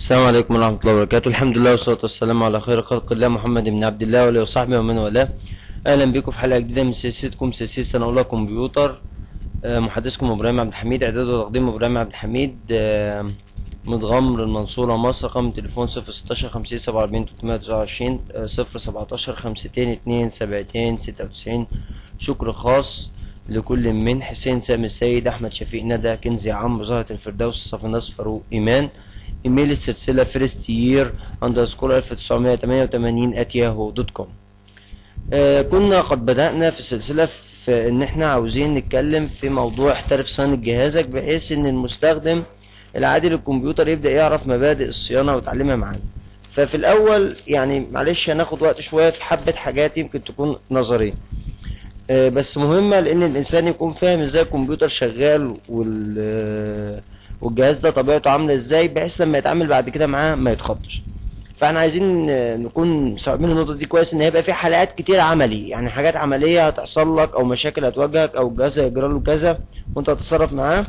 السلام عليكم ورحمة الله وبركاته الحمد لله والصلاة والسلام على خير خلق الله محمد بن عبد الله وآله وصحبه ومن والاه أهلا بكم في حلقة جديدة من سلسلتكم سلسلة سنة أولى كمبيوتر آه، محدثكم إبراهيم عبد الحميد إعداد وتقديم إبراهيم عبد الحميد آه، متغمر المنصورة مصر رقم تليفون صفر ستاشر خمسين سبعة وأربعين تلتمية تسعة وعشرين صفر سبعتاشر خمستين اتنين سبعتين ستة وتسعين شكر خاص لكل من حسين سامي السيد أحمد شفيق ندى كنزي عمرو زهرة الفردوس صفناس فاروق إيمان ايميل السلسلة فيرست يير اندرسكور 1988 at yahoo دوت كوم آه كنا قد بدأنا في السلسلة في ان احنا عاوزين نتكلم في موضوع احترف صيانة جهازك بحيث ان المستخدم العادي للكمبيوتر يبدأ يعرف مبادئ الصيانة ويتعلمها معانا ففي الاول يعني معلش هناخد وقت شوية في حبة حاجات يمكن تكون نظرية آه، بس مهمة لأن الإنسان يكون فاهم إزاي الكمبيوتر شغال وال آه، والجهاز ده طبيعته عاملة إزاي بحيث لما يتعامل بعد كده معاه ما يتخضش فاحنا عايزين آه، نكون مستوعبين النقطة دي كويس إن هيبقى في حلقات كتير عملي يعني حاجات عملية هتحصل لك أو مشاكل هتواجهك أو الجهاز هيجرى له كذا وأنت هتتصرف معاه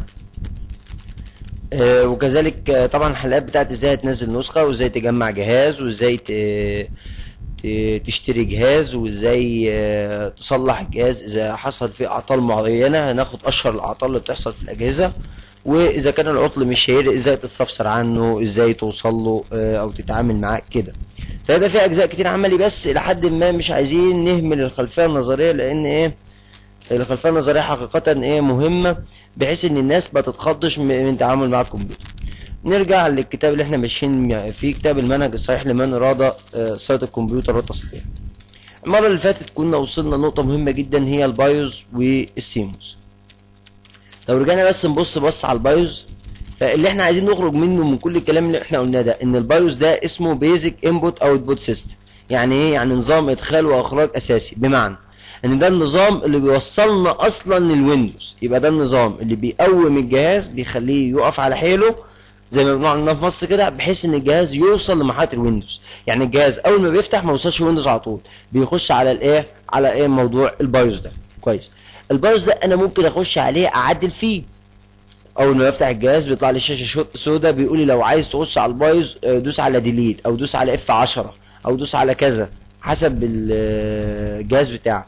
آه، وكذلك آه، طبعا الحلقات بتاعت ازاي تنزل نسخة وازاي تجمع جهاز وازاي ت- ت- تشتري جهاز وازاي آه، تصلح الجهاز اذا حصل فيه اعطال معينة هناخد اشهر الاعطال اللي بتحصل في الاجهزة واذا كان العطل مش شهير ازاي تستفسر عنه ازاي توصل له آه، او تتعامل معاه كده فيبقى في اجزاء كتير عملي بس لحد ما مش عايزين نهمل الخلفية النظرية لان ايه الخلفيه النظريه حقيقه ايه مهمه بحيث ان الناس ما تتخضش م- من التعامل مع الكمبيوتر نرجع للكتاب اللي احنا ماشيين فيه كتاب المنهج الصحيح لمن اراد آه، صيانه الكمبيوتر والتصليح المره اللي فاتت كنا وصلنا لنقطه مهمه جدا هي البايوس والسيموس لو رجعنا بس نبص بص على البايوس فاللي احنا عايزين نخرج منه من كل الكلام اللي احنا قلناه ده ان البايوس ده اسمه بيزك انبوت اوتبوت سيستم يعني ايه يعني نظام ادخال واخراج اساسي بمعنى ان ده النظام اللي بيوصلنا اصلا للويندوز يبقى ده النظام اللي بيقوم الجهاز بيخليه يقف على حيله زي ما بنقول عندنا في مصر كده بحيث ان الجهاز يوصل لمرحله الويندوز يعني الجهاز اول ما بيفتح ما يوصلش ويندوز على طول بيخش على الايه على ايه موضوع البايوس ده كويس البايوس ده انا ممكن اخش عليه اعدل فيه اول ما بفتح الجهاز بيطلع لي شاشه شو- سودا بيقول لي لو عايز تخش على البايوس آه، دوس على ديليت او دوس على اف 10 او دوس على كذا حسب ال- آه، الجهاز بتاعك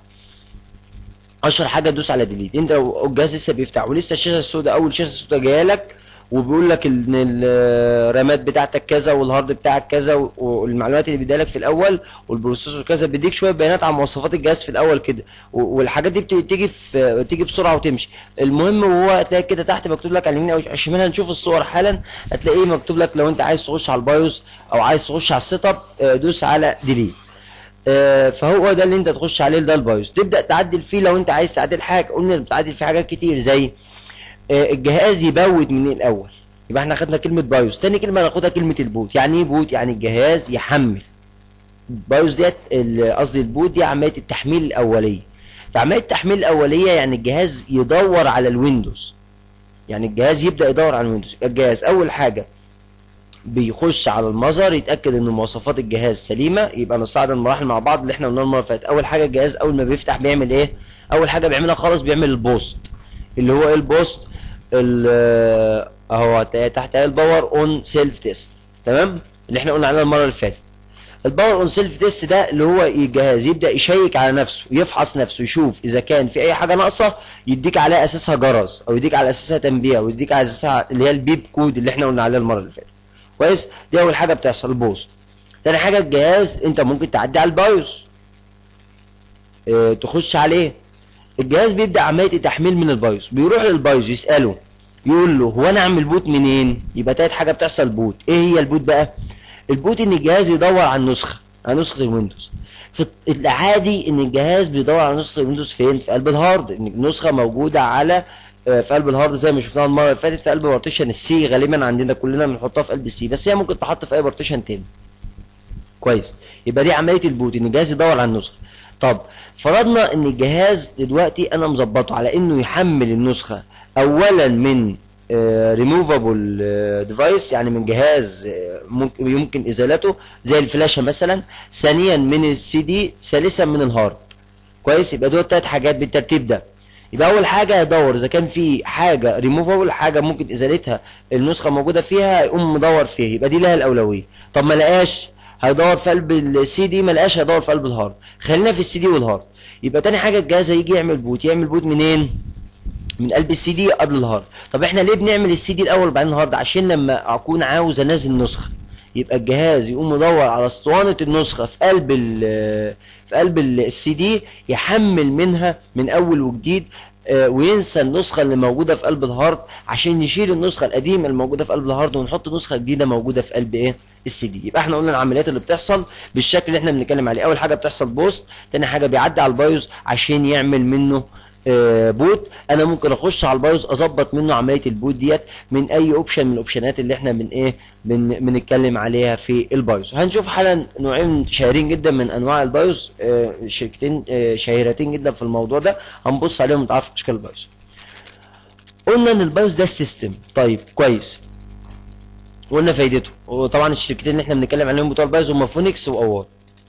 اشهر حاجه تدوس على ديليت انت لو الجهاز لسه بيفتح ولسه الشاشه السوداء اول شاشه سوداء جايه لك وبيقول لك ان الرامات بتاعتك كذا والهارد بتاعك كذا و- والمعلومات اللي بيديها لك في الاول والبروسيسور كذا بيديك شويه بيانات عن مواصفات الجهاز في الاول كده و- والحاجات دي بت- بتيجي في تيجي بسرعه وتمشي المهم وهو هتلاقي كده تحت مكتوب لك على اليمين او على الشمال هنشوف الصور حالا هتلاقيه مكتوب لك لو انت عايز تخش على البايوس او عايز تخش على السيت اب آه، دوس على ديليت آه، فهو ده اللي انت تخش عليه ده البايوس تبدا تعدل فيه لو انت عايز تعدل حاجه قلنا بتعدل فيه حاجات كتير زي آه، الجهاز يبوت من الاول يبقى احنا خدنا كلمه بايوس تاني كلمه ناخدها كلمه البوت يعني ايه بوت يعني الجهاز يحمل بايوس ديت ال- قصدي البوت دي عمليه التحميل الاوليه فعمليه التحميل الاوليه يعني الجهاز يدور على الويندوز يعني الجهاز يبدا يدور على الويندوز يبقى الجهاز اول حاجه بيخش على المظهر يتاكد ان مواصفات الجهاز سليمه يبقى نستعرض المراحل مع بعض اللي احنا قلناها المره اللي فاتت اول حاجه الجهاز اول ما بيفتح بيعمل ايه اول حاجه بيعملها خالص بيعمل البوست اللي هو ايه البوست ال- اهو تحت الباور اون سيلف تيست تمام اللي احنا قلنا عليها المره اللي فاتت الباور اون سيلف تيست ده اللي هو الجهاز يبدا يشيك على نفسه يفحص نفسه يشوف اذا كان في اي حاجه ناقصه يديك على اساسها جرس او يديك على اساسها تنبيه او يديك على اساسها اللي هي البيب كود اللي احنا قلنا عليها المره اللي فاتت كويس دي اول حاجه بتحصل البوست تاني حاجه الجهاز انت ممكن تعدي على البايوس اه تخش عليه الجهاز بيبدا عمليه تحميل من البايوس بيروح للبايوس يساله يقول له هو انا اعمل بوت منين يبقى تالت حاجه بتحصل بوت ايه هي البوت بقى البوت ان الجهاز يدور على النسخه على نسخه الويندوز في العادي ان الجهاز بيدور على نسخه الويندوز فين في قلب الهارد ان النسخه موجوده على آه، في قلب الهارد زي ما شفناها المره اللي فاتت في قلب بارتيشن السي غالبا عندنا كلنا بنحطها في قلب السي بس هي ممكن تحط في اي بارتيشن تاني كويس يبقى دي عمليه البوت ان الجهاز يدور على النسخه طب فرضنا ان الجهاز دلوقتي انا مظبطه على انه يحمل النسخه اولا من ريموفابل ديفايس يعني من جهاز آه، ممكن يمكن ازالته زي الفلاشه مثلا ثانيا من السي دي ثالثا من الهارد كويس يبقى دول تلات حاجات بالترتيب ده يبقى اول حاجه هيدور اذا كان في حاجه ريموفابل حاجه ممكن ازالتها النسخه موجوده فيها هيقوم مدور فيها يبقى دي لها الاولويه طب ما لقاش هيدور في قلب السي دي ما لقاش هيدور في قلب الهارد خلينا في السي دي والهارد يبقى تاني حاجه الجهاز هيجي يعمل بوت يعمل بوت منين من قلب السي دي قبل الهارد طب احنا ليه بنعمل السي دي الاول وبعدين الهارد عشان لما اكون عاوز انزل نسخه يبقى الجهاز يقوم مدور على اسطوانه النسخه في قلب ال في قلب السي دي يحمل منها من اول وجديد آه، وينسى النسخه اللي موجوده في قلب الهارد عشان نشيل النسخه القديمه اللي موجوده في قلب الهارد ونحط نسخه جديده موجوده في قلب ايه السي دي يبقى احنا قلنا العمليات اللي بتحصل بالشكل اللي احنا بنتكلم عليه اول حاجه بتحصل بوست تاني حاجه بيعدي على البايوس عشان يعمل منه آه، بوت انا ممكن اخش على البايوس اظبط منه عمليه البوت ديت من اي اوبشن من الاوبشنات اللي احنا من ايه بن بنتكلم عليها في البايوس هنشوف حالا نوعين شهيرين جدا من انواع البايوس آه، شركتين آه، شهيرتين جدا في الموضوع ده هنبص عليهم ونتعرف اشكال البايوس قلنا ان البايوس ده السيستم طيب كويس قلنا فايدته وطبعا الشركتين اللي احنا بنتكلم عليهم بتوع البايوس هم فونكس واوار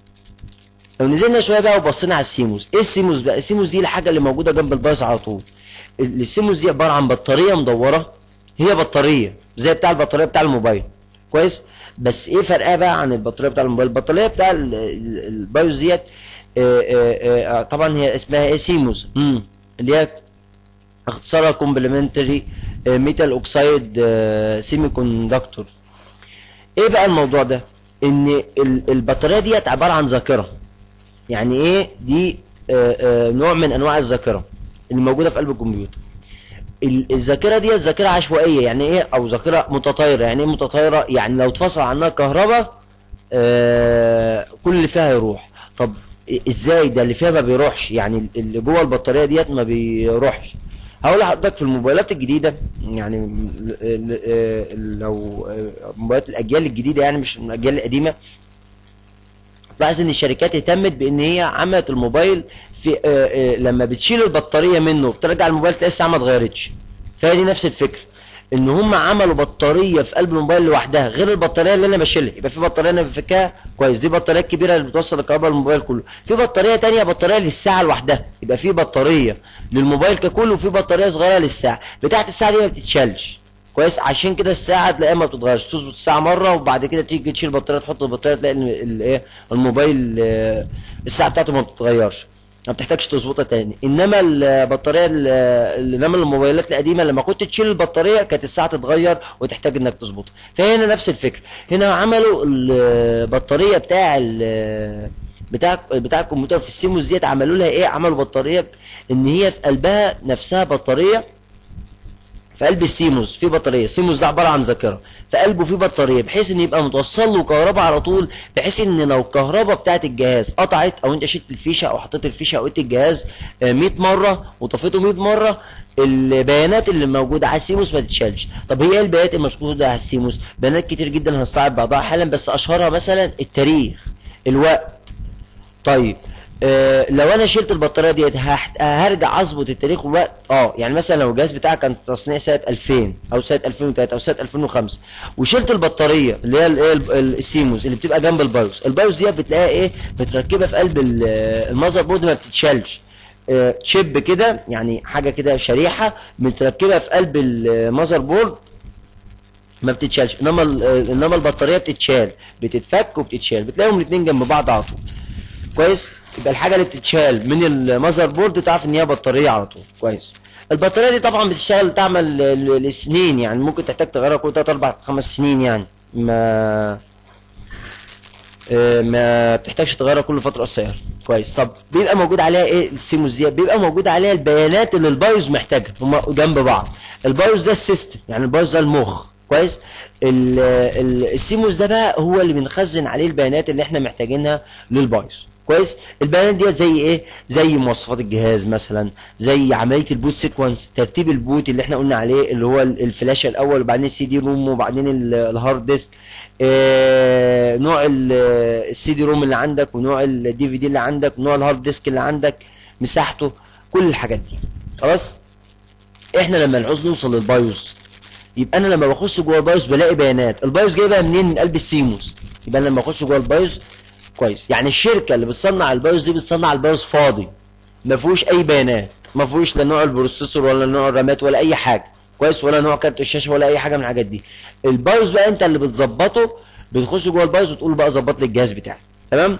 لو نزلنا شويه بقى وبصينا على السيموس ايه السيموس بقى السيموس دي الحاجه اللي موجوده جنب البايوس على طول ال- السيموس دي عباره عن بطاريه مدوره هي بطاريه زي بتاع البطاريه بتاع الموبايل كويس بس ايه فرقها بقى عن البطاريه بتاع الموبايل البطاريه بتاع ال- ال- البايوس ديت آه، آه، آه، طبعا هي اسمها ايه سيموس امم اللي هي اختصارها كومبلمنتري ميتال اوكسايد سيمي كوندكتور ايه بقى الموضوع ده ان ال- البطاريه ديت عباره عن ذاكره يعني ايه دي آه، آه، نوع من انواع الذاكره اللي موجوده في قلب الكمبيوتر ال- الذاكره دي ذاكره عشوائيه يعني ايه او ذاكره متطايره يعني ايه متطايره يعني لو اتفصل عنها كهرباء آه كل اللي فيها يروح طب إ- ازاي ده اللي فيها ما بيروحش يعني اللي جوه البطاريه ديت ما بيروحش هقول لحضرتك في الموبايلات الجديده يعني ال- ال- آه، لو آه، موبايلات الاجيال الجديده يعني مش من الاجيال القديمه لاحظ ان الشركات اهتمت بان هي عملت الموبايل في آه، آه، لما بتشيل البطاريه منه وبترجع الموبايل تلاقي الساعه ما اتغيرتش فهي دي نفس الفكره ان هم عملوا بطاريه في قلب الموبايل لوحدها غير البطاريه اللي انا بشيلها يبقى في بطاريه انا بفكها كويس دي بطاريات كبيره اللي بتوصل الكهرباء للموبايل كله في بطاريه تانية بطاريه للساعه لوحدها يبقى في بطاريه للموبايل ككل وفي بطاريه صغيره للساعه بتاعه الساعه دي ما بتتشالش كويس عشان كده الساعه تلاقيها ما بتتغيرش تظبط الساعه مره وبعد كده تيجي تشيل البطاريه تحط البطاريه تلاقي ال- ال- ايه الموبايل آه، الساعه بتاعته ما بتتغيرش ما بتحتاجش تظبطها تاني انما البطاريه ال- ال- انما الموبايلات القديمه لما كنت تشيل البطاريه كانت الساعه تتغير وتحتاج انك تظبطها فهنا نفس الفكره هنا عملوا البطاريه بتاع ال- بتاع بتاع الكمبيوتر في السيموس ديت عملوا لها ايه عملوا بطاريه ان هي في قلبها نفسها بطاريه في قلب السيموس في بطاريه السيموس ده عباره عن ذاكره في قلبه في بطاريه بحيث ان يبقى متوصل له كهرباء على طول بحيث ان لو الكهرباء بتاعت الجهاز قطعت او انت شلت الفيشه او حطيت الفيشه او الجهاز آه، 100 مره وطفيته 100 مره البيانات اللي موجوده على السيموس ما تتشالش طب هي إيه البيانات الموجوده على السيموس بيانات كتير جدا هنستعرض بعضها حالا بس اشهرها مثلا التاريخ الوقت طيب آه لو انا شلت البطاريه ديت هحت- هرجع اظبط التاريخ والوقت اه يعني مثلا لو الجهاز بتاعك كان تصنيع سنه 2000 او سنه 2003 او سنه 2005 وشلت البطاريه اللي هي الايه ال- ال- السيموس اللي بتبقى جنب البايوس البايوس ديت بتلاقيها ايه متركبه في قلب ال- المذر بورد ما بتتشالش آه، تشيب كده يعني حاجه كده شريحه متركبه في قلب المذر بورد ما بتتشالش انما ال- آه، انما البطاريه بتتشال بتتفك وبتتشال بتلاقيهم الاثنين جنب بعض على طول كويس يبقى الحاجه اللي بتتشال من المذر بورد تعرف ان هي بطاريه على طول كويس البطاريه دي طبعا بتشتغل تعمل ل- ل- لسنين يعني ممكن تحتاج تغيرها كل 3 4 5 سنين يعني ما آه، ما بتحتاجش تغيرها كل فتره قصيره كويس طب بيبقى موجود عليها ايه السيموس دي بيبقى موجود عليها البيانات اللي البايوس محتاجها هما جنب بعض البايوس ده السيستم يعني البايوس ده المخ كويس ال- ال- السيموس ده بقى هو اللي بنخزن عليه البيانات اللي احنا محتاجينها للبايوس كويس البيانات ديت زي ايه زي مواصفات الجهاز مثلا زي عمليه البوت سيكونس ترتيب البوت اللي احنا قلنا عليه اللي هو ال- الفلاشه الاول وبعدين السي دي روم وبعدين ال- الهارد ديسك آه نوع ال- السي دي روم اللي عندك ونوع الدي في دي اللي عندك ونوع الهارد ديسك اللي عندك مساحته كل الحاجات دي خلاص احنا لما نعوز نوصل للبايوس يبقى انا لما بخش جوه البايوس بلاقي بيانات البايوس جايبها منين من قلب السيموس يبقى أنا لما اخش جوه البايوس كويس يعني الشركه اللي بتصنع البايوس دي بتصنع البايوس فاضي ما فيهوش اي بيانات ما فيهوش لا نوع البروسيسور ولا نوع الرامات ولا اي حاجه كويس ولا نوع كارت الشاشه ولا اي حاجه من الحاجات دي البايوس بقى انت اللي بتظبطه بتخش جوه البايوس وتقول بقى ظبط لي الجهاز بتاعي تمام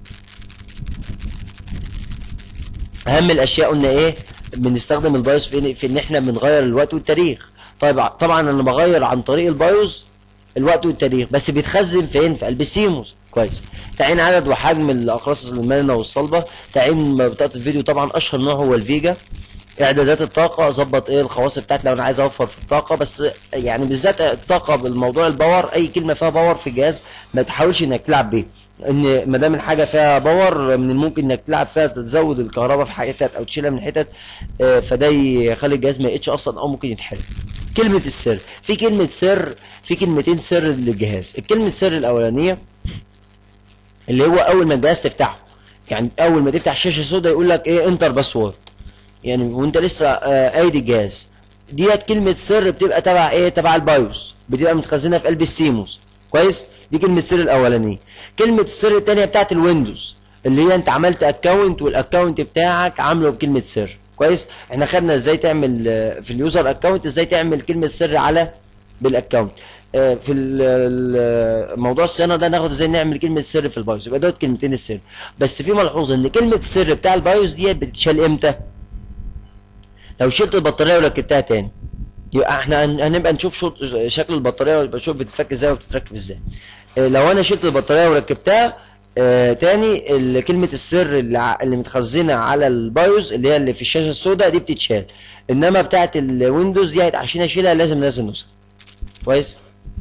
اهم الاشياء قلنا ايه بنستخدم البايوس في, في ان احنا بنغير الوقت والتاريخ طيب طبعا انا بغير عن طريق البايوس الوقت والتاريخ بس بيتخزن فين في قلب السيموس كويس تعيين عدد وحجم الاقراص المرنه والصلبه تعيين بطاقه الفيديو طبعا اشهر نوع هو الفيجا اعدادات الطاقه اظبط ايه الخواص بتاعتي لو انا عايز اوفر في الطاقه بس يعني بالذات الطاقه بالموضوع الباور اي كلمه فيها باور في الجهاز ما تحاولش انك تلعب بيه ان ما دام الحاجه فيها باور من الممكن انك تلعب فيها تزود الكهرباء في حتت او تشيلها من حتت آه، فده يخلي الجهاز ما يقتش اصلا او ممكن يتحرق كلمه السر في كلمه سر في كلمتين سر للجهاز الكلمه السر الاولانيه اللي هو اول ما الجهاز تفتحه يعني اول ما تفتح الشاشه السوداء يقول لك ايه انتر باسورد يعني وانت لسه آه، قايد الجهاز ديت كلمه سر بتبقى تبع ايه تبع البايوس بتبقى متخزنه في قلب السيموس كويس دي كلمه السر الاولانيه كلمه السر الثانيه بتاعت الويندوز اللي هي انت عملت اكونت والاكونت بتاعك عامله بكلمه سر كويس احنا خدنا ازاي تعمل آه، في اليوزر اكونت ازاي تعمل كلمه سر على بالاكونت آه، في ال- ال- موضوع الصيانه ده ناخد ازاي نعمل كلمه سر في البايوس يبقى دوت كلمتين السر بس في ملحوظه ان كلمه السر بتاع البايوس ديت بتتشال امتى لو شلت البطاريه وركبتها تاني يبقى احنا هن- هنبقى نشوف شوط شكل البطاريه ويبقى شوف بتتفك ازاي وبتتركب ازاي اه، لو انا شلت البطاريه وركبتها اه تاني ال- كلمه السر اللي, ع- اللي متخزنه على البايوس اللي هي اللي في الشاشه السوداء دي بتتشال انما بتاعه الويندوز دي عشان اشيلها لازم انزل نسخه كويس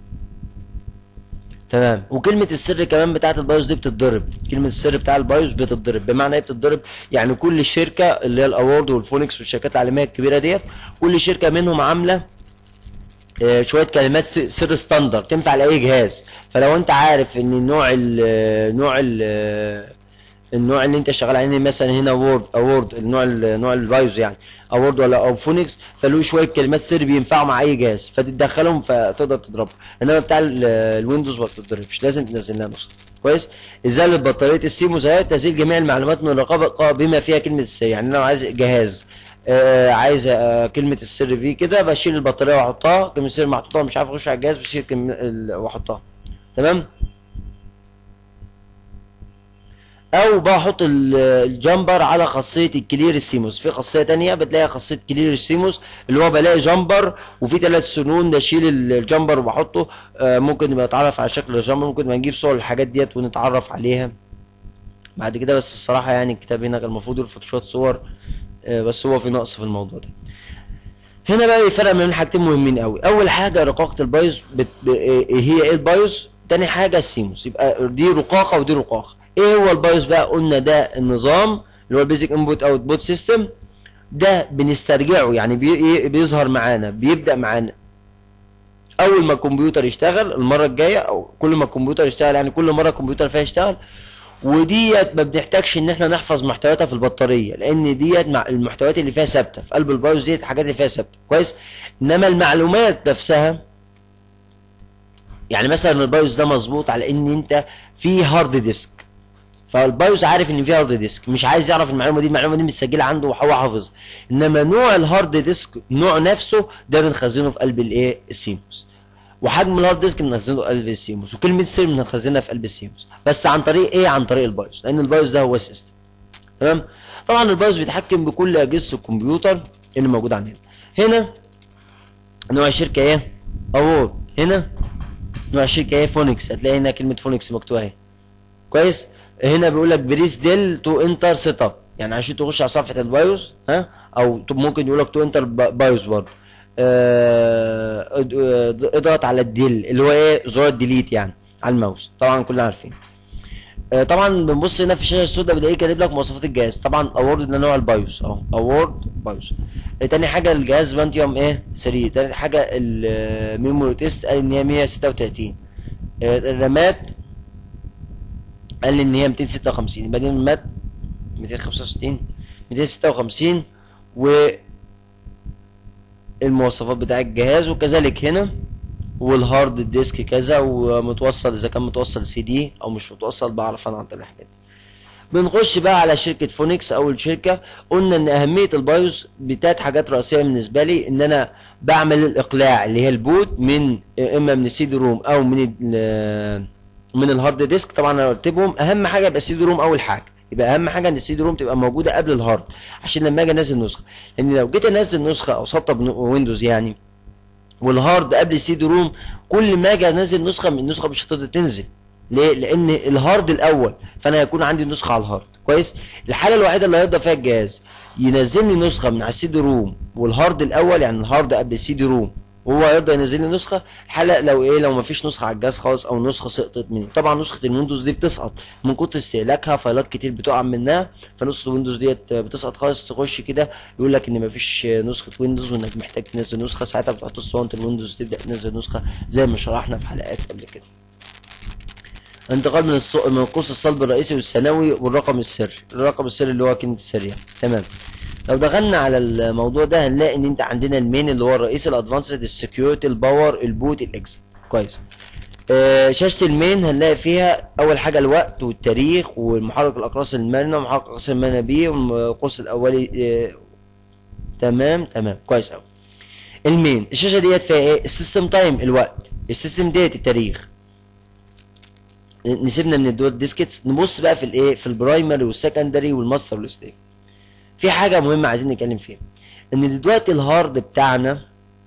تمام وكلمة السر كمان بتاعت البايوس دي بتتضرب كلمة السر بتاع البايوس بتتضرب بمعنى ايه بتتضرب يعني كل شركة اللي هي الاورد والفونكس والشركات العالمية الكبيرة ديت كل شركة منهم عاملة آه، شوية كلمات س- سر ستاندر تنفع لأي جهاز فلو انت عارف ان نوع ال نوع ال النوع اللي انت شغال عليه مثلا هنا وورد او وورد النوع ال- نوع البايوز يعني او وورد ولا او فونكس فله شويه كلمات سر بينفعوا مع اي جهاز فتدخلهم فتقدر تضربه انما بتاع ال- الويندوز ما بتضربش لازم تنزل لها نسخه كويس ازاله بطاريه السيموس اهي تسجيل جميع المعلومات من الرقابه بما فيها كلمه السر يعني انا لو عايز جهاز آه عايز آه كلمه السر فيه كده بشيل البطاريه واحطها كلمه السر محطوطه مش عارف اخش على الجهاز بشيل كلمة ال- واحطها تمام او بحط ال- الجامبر على خاصيه الكلير السيموس في خاصيه تانية بتلاقي خاصيه كلير السيموس اللي هو بلاقي جامبر وفي ثلاث سنون بشيل ال- الجامبر وبحطه آه، ممكن يبقى يتعرف على شكل الجامبر ممكن نبقى نجيب صور الحاجات ديت ونتعرف عليها بعد كده بس الصراحه يعني الكتاب هنا كان المفروض يرفض شويه صور آه، بس هو في نقص في الموضوع ده هنا بقى الفرق بين حاجتين مهمين قوي اول حاجه رقاقه البايوس بت... ب... إيه هي ايه البايوس تاني حاجه السيموس يبقى دي رقاقه ودي رقاقه ايه هو البايوس بقى قلنا ده النظام اللي هو البيزك انبوت اوت بوت سيستم ده بنسترجعه يعني بي... إيه بيظهر معانا بيبدا معانا اول ما الكمبيوتر يشتغل المره الجايه او كل ما الكمبيوتر يشتغل يعني كل مره الكمبيوتر فيها يشتغل وديت ما بنحتاجش ان احنا نحفظ محتوياتها في البطاريه لان ديت مع المحتويات اللي فيها ثابته في قلب البايوس ديت الحاجات اللي فيها ثابته كويس انما المعلومات نفسها يعني مثلا البايوس ده مظبوط على ان انت في هارد ديسك فالبايوس عارف ان في هارد ديسك مش عايز يعرف المعلومه دي المعلومه دي متسجله عنده وهو حافظها انما نوع الهارد ديسك نوع نفسه ده بنخزنه في قلب الايه السيموس وحجم الهارد ديسك بنخزنه في قلب السيموس وكلمه سر بنخزنها في قلب السيموس بس عن طريق ايه عن طريق البايوس لان البايوس ده هو السيستم تمام طبعا البايوس بيتحكم بكل اجهزه الكمبيوتر اللي موجوده عندنا هنا نوع الشركه ايه اوورد هنا نوع الشركه ايه فونكس هتلاقي هنا كلمه فونكس مكتوبه اهي كويس هنا بيقول لك بريس ديل تو انتر سيت اب يعني عشان تخش على صفحه البايوس ها او ت- ممكن يقول لك تو انتر بايوس برضه آه، اد- اد- اضغط على الديل اللي هو ايه زرار الديليت يعني على الماوس طبعا كلنا عارفين آه، طبعا بنبص هنا في الشاشه السوداء بتلاقيه كاتب لك مواصفات الجهاز طبعا اوورد ده نوع البايوس اهو اوورد بايوس آه، تاني حاجه الجهاز بانتيوم ايه 3 تاني حاجه الميموري تيست قال ان هي 136 آه، الرامات قال لي ان هي 256 يبقى دي المات 265 256 و المواصفات بتاع الجهاز وكذلك هنا والهارد ديسك كذا ومتوصل اذا كان متوصل سي دي او مش متوصل بعرف انا عن طريق الحاجات دي بنخش بقى على شركه فونكس اول شركه قلنا ان اهميه البايوس بتاعت حاجات رئيسيه بالنسبه لي ان انا بعمل الاقلاع اللي هي البوت من اما من السي دي روم او من ال- من الهارد ديسك طبعا انا ارتبهم اهم حاجه يبقى السي دي روم اول حاجه يبقى اهم حاجه ان السي دي روم تبقى موجوده قبل الهارد عشان لما اجي انزل نسخه لان لو جيت انزل نسخه او سطب ويندوز يعني والهارد قبل السي دي روم كل ما اجي انزل نسخه من النسخه مش هتقدر تنزل ليه؟ لان الهارد الاول فانا هيكون عندي نسخه على الهارد كويس الحاله الوحيده اللي هيرضى فيها الجهاز ينزل لي نسخه من على السي دي روم والهارد الاول يعني الهارد قبل السي دي روم وهو يرضى ينزل لي نسخه الحاله لو ايه لو ما فيش نسخه على الجهاز خالص او نسخه سقطت مني طبعا نسخه الويندوز دي بتسقط من كتر استهلاكها فايلات كتير بتقع منها فنسخه الويندوز ديت بتسقط خالص تخش كده يقول لك ان ما فيش نسخه ويندوز وانك محتاج تنزل نسخه ساعتها بتحط اسطوانه الويندوز تبدا تنزل نسخه زي ما شرحنا في حلقات قبل كده انتقال من الص... من القوس الصلب الرئيسي والثانوي والرقم السري الرقم السري اللي هو كلمه السريه تمام لو دخلنا على الموضوع ده هنلاقي ان انت عندنا المين اللي هو الرئيسي الادفانسد السكيورتي الباور البوت الاكزit كويس آه شاشه المين هنلاقي فيها اول حاجه الوقت والتاريخ والمحرك الاقراص المرنه ومحرك الاقراص المرنه بي والقوس الاولي آه تمام تمام كويس قوي المين الشاشه ديت فيها ايه السيستم تايم الوقت السيستم ديت التاريخ نسيبنا من الدول ديسكتس نبص بقى في الايه في البرايمري والسكندري والماستر والستيف في حاجه مهمه عايزين نتكلم فيها ان دلوقتي الهارد بتاعنا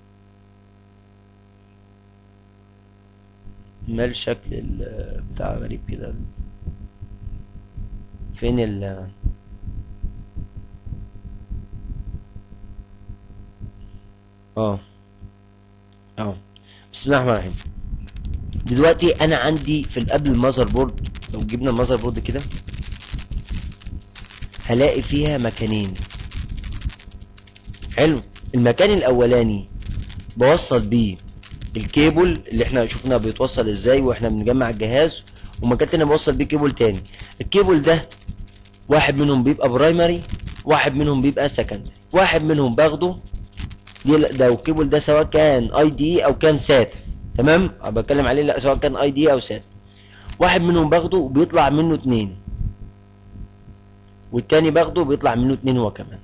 مال شكل ال- بتاع غريب كده فين ال اه اه بسم الله الرحمن الرحيم دلوقتي انا عندي في قبل المذر بورد لو جبنا المذر بورد كده هلاقي فيها مكانين حلو المكان الاولاني بوصل بيه الكيبل اللي احنا شفنا بيتوصل ازاي واحنا بنجمع الجهاز ومكان تاني بوصل بيه كيبل تاني الكيبل ده واحد منهم بيبقى برايمري واحد منهم بيبقى سكندري واحد منهم باخده دي ده الكيبل ده سواء كان اي دي او كان سات تمام أنا بتكلم عليه لا سواء كان اي دي او سات واحد منهم باخده وبيطلع منه اتنين والتاني باخده بيطلع منه اتنين هو كمان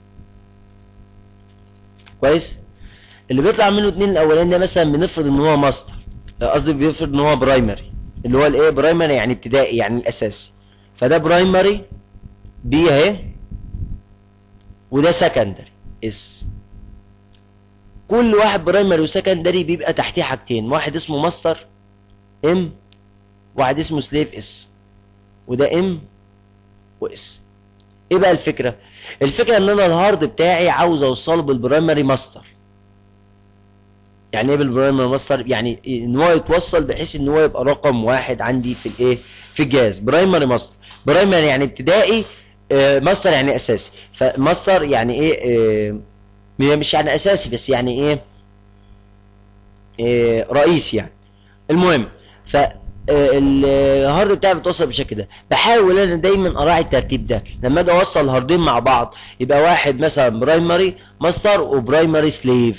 كويس اللي بيطلع منه اتنين الاولاني ده مثلا بنفرض ان هو ماستر قصدي بيفرض ان هو برايمري اللي هو الايه برايمري يعني ابتدائي يعني الاساسي فده برايمري بي اهي وده سكندري اس كل واحد برايمري وسكندري بيبقى تحتيه حاجتين واحد اسمه ماستر ام واحد اسمه سليف اس وده ام واس ايه بقى الفكره الفكره ان انا الهارد بتاعي عاوز اوصله بالبرايمري ماستر يعني ايه بالبرايمري ماستر يعني ان هو يتوصل بحيث ان هو يبقى رقم واحد عندي في الايه في الجهاز برايمري ماستر برايمري يعني ابتدائي آه ماستر يعني اساسي فماستر يعني ايه آه مش يعني اساسي بس يعني ايه, إيه رئيسي يعني المهم ف الهارد بتاعي بيتوصل بالشكل ده بحاول انا دايما اراعي الترتيب ده لما اجي اوصل هاردين مع بعض يبقى واحد مثلا برايمري ماستر وبرايمري سليف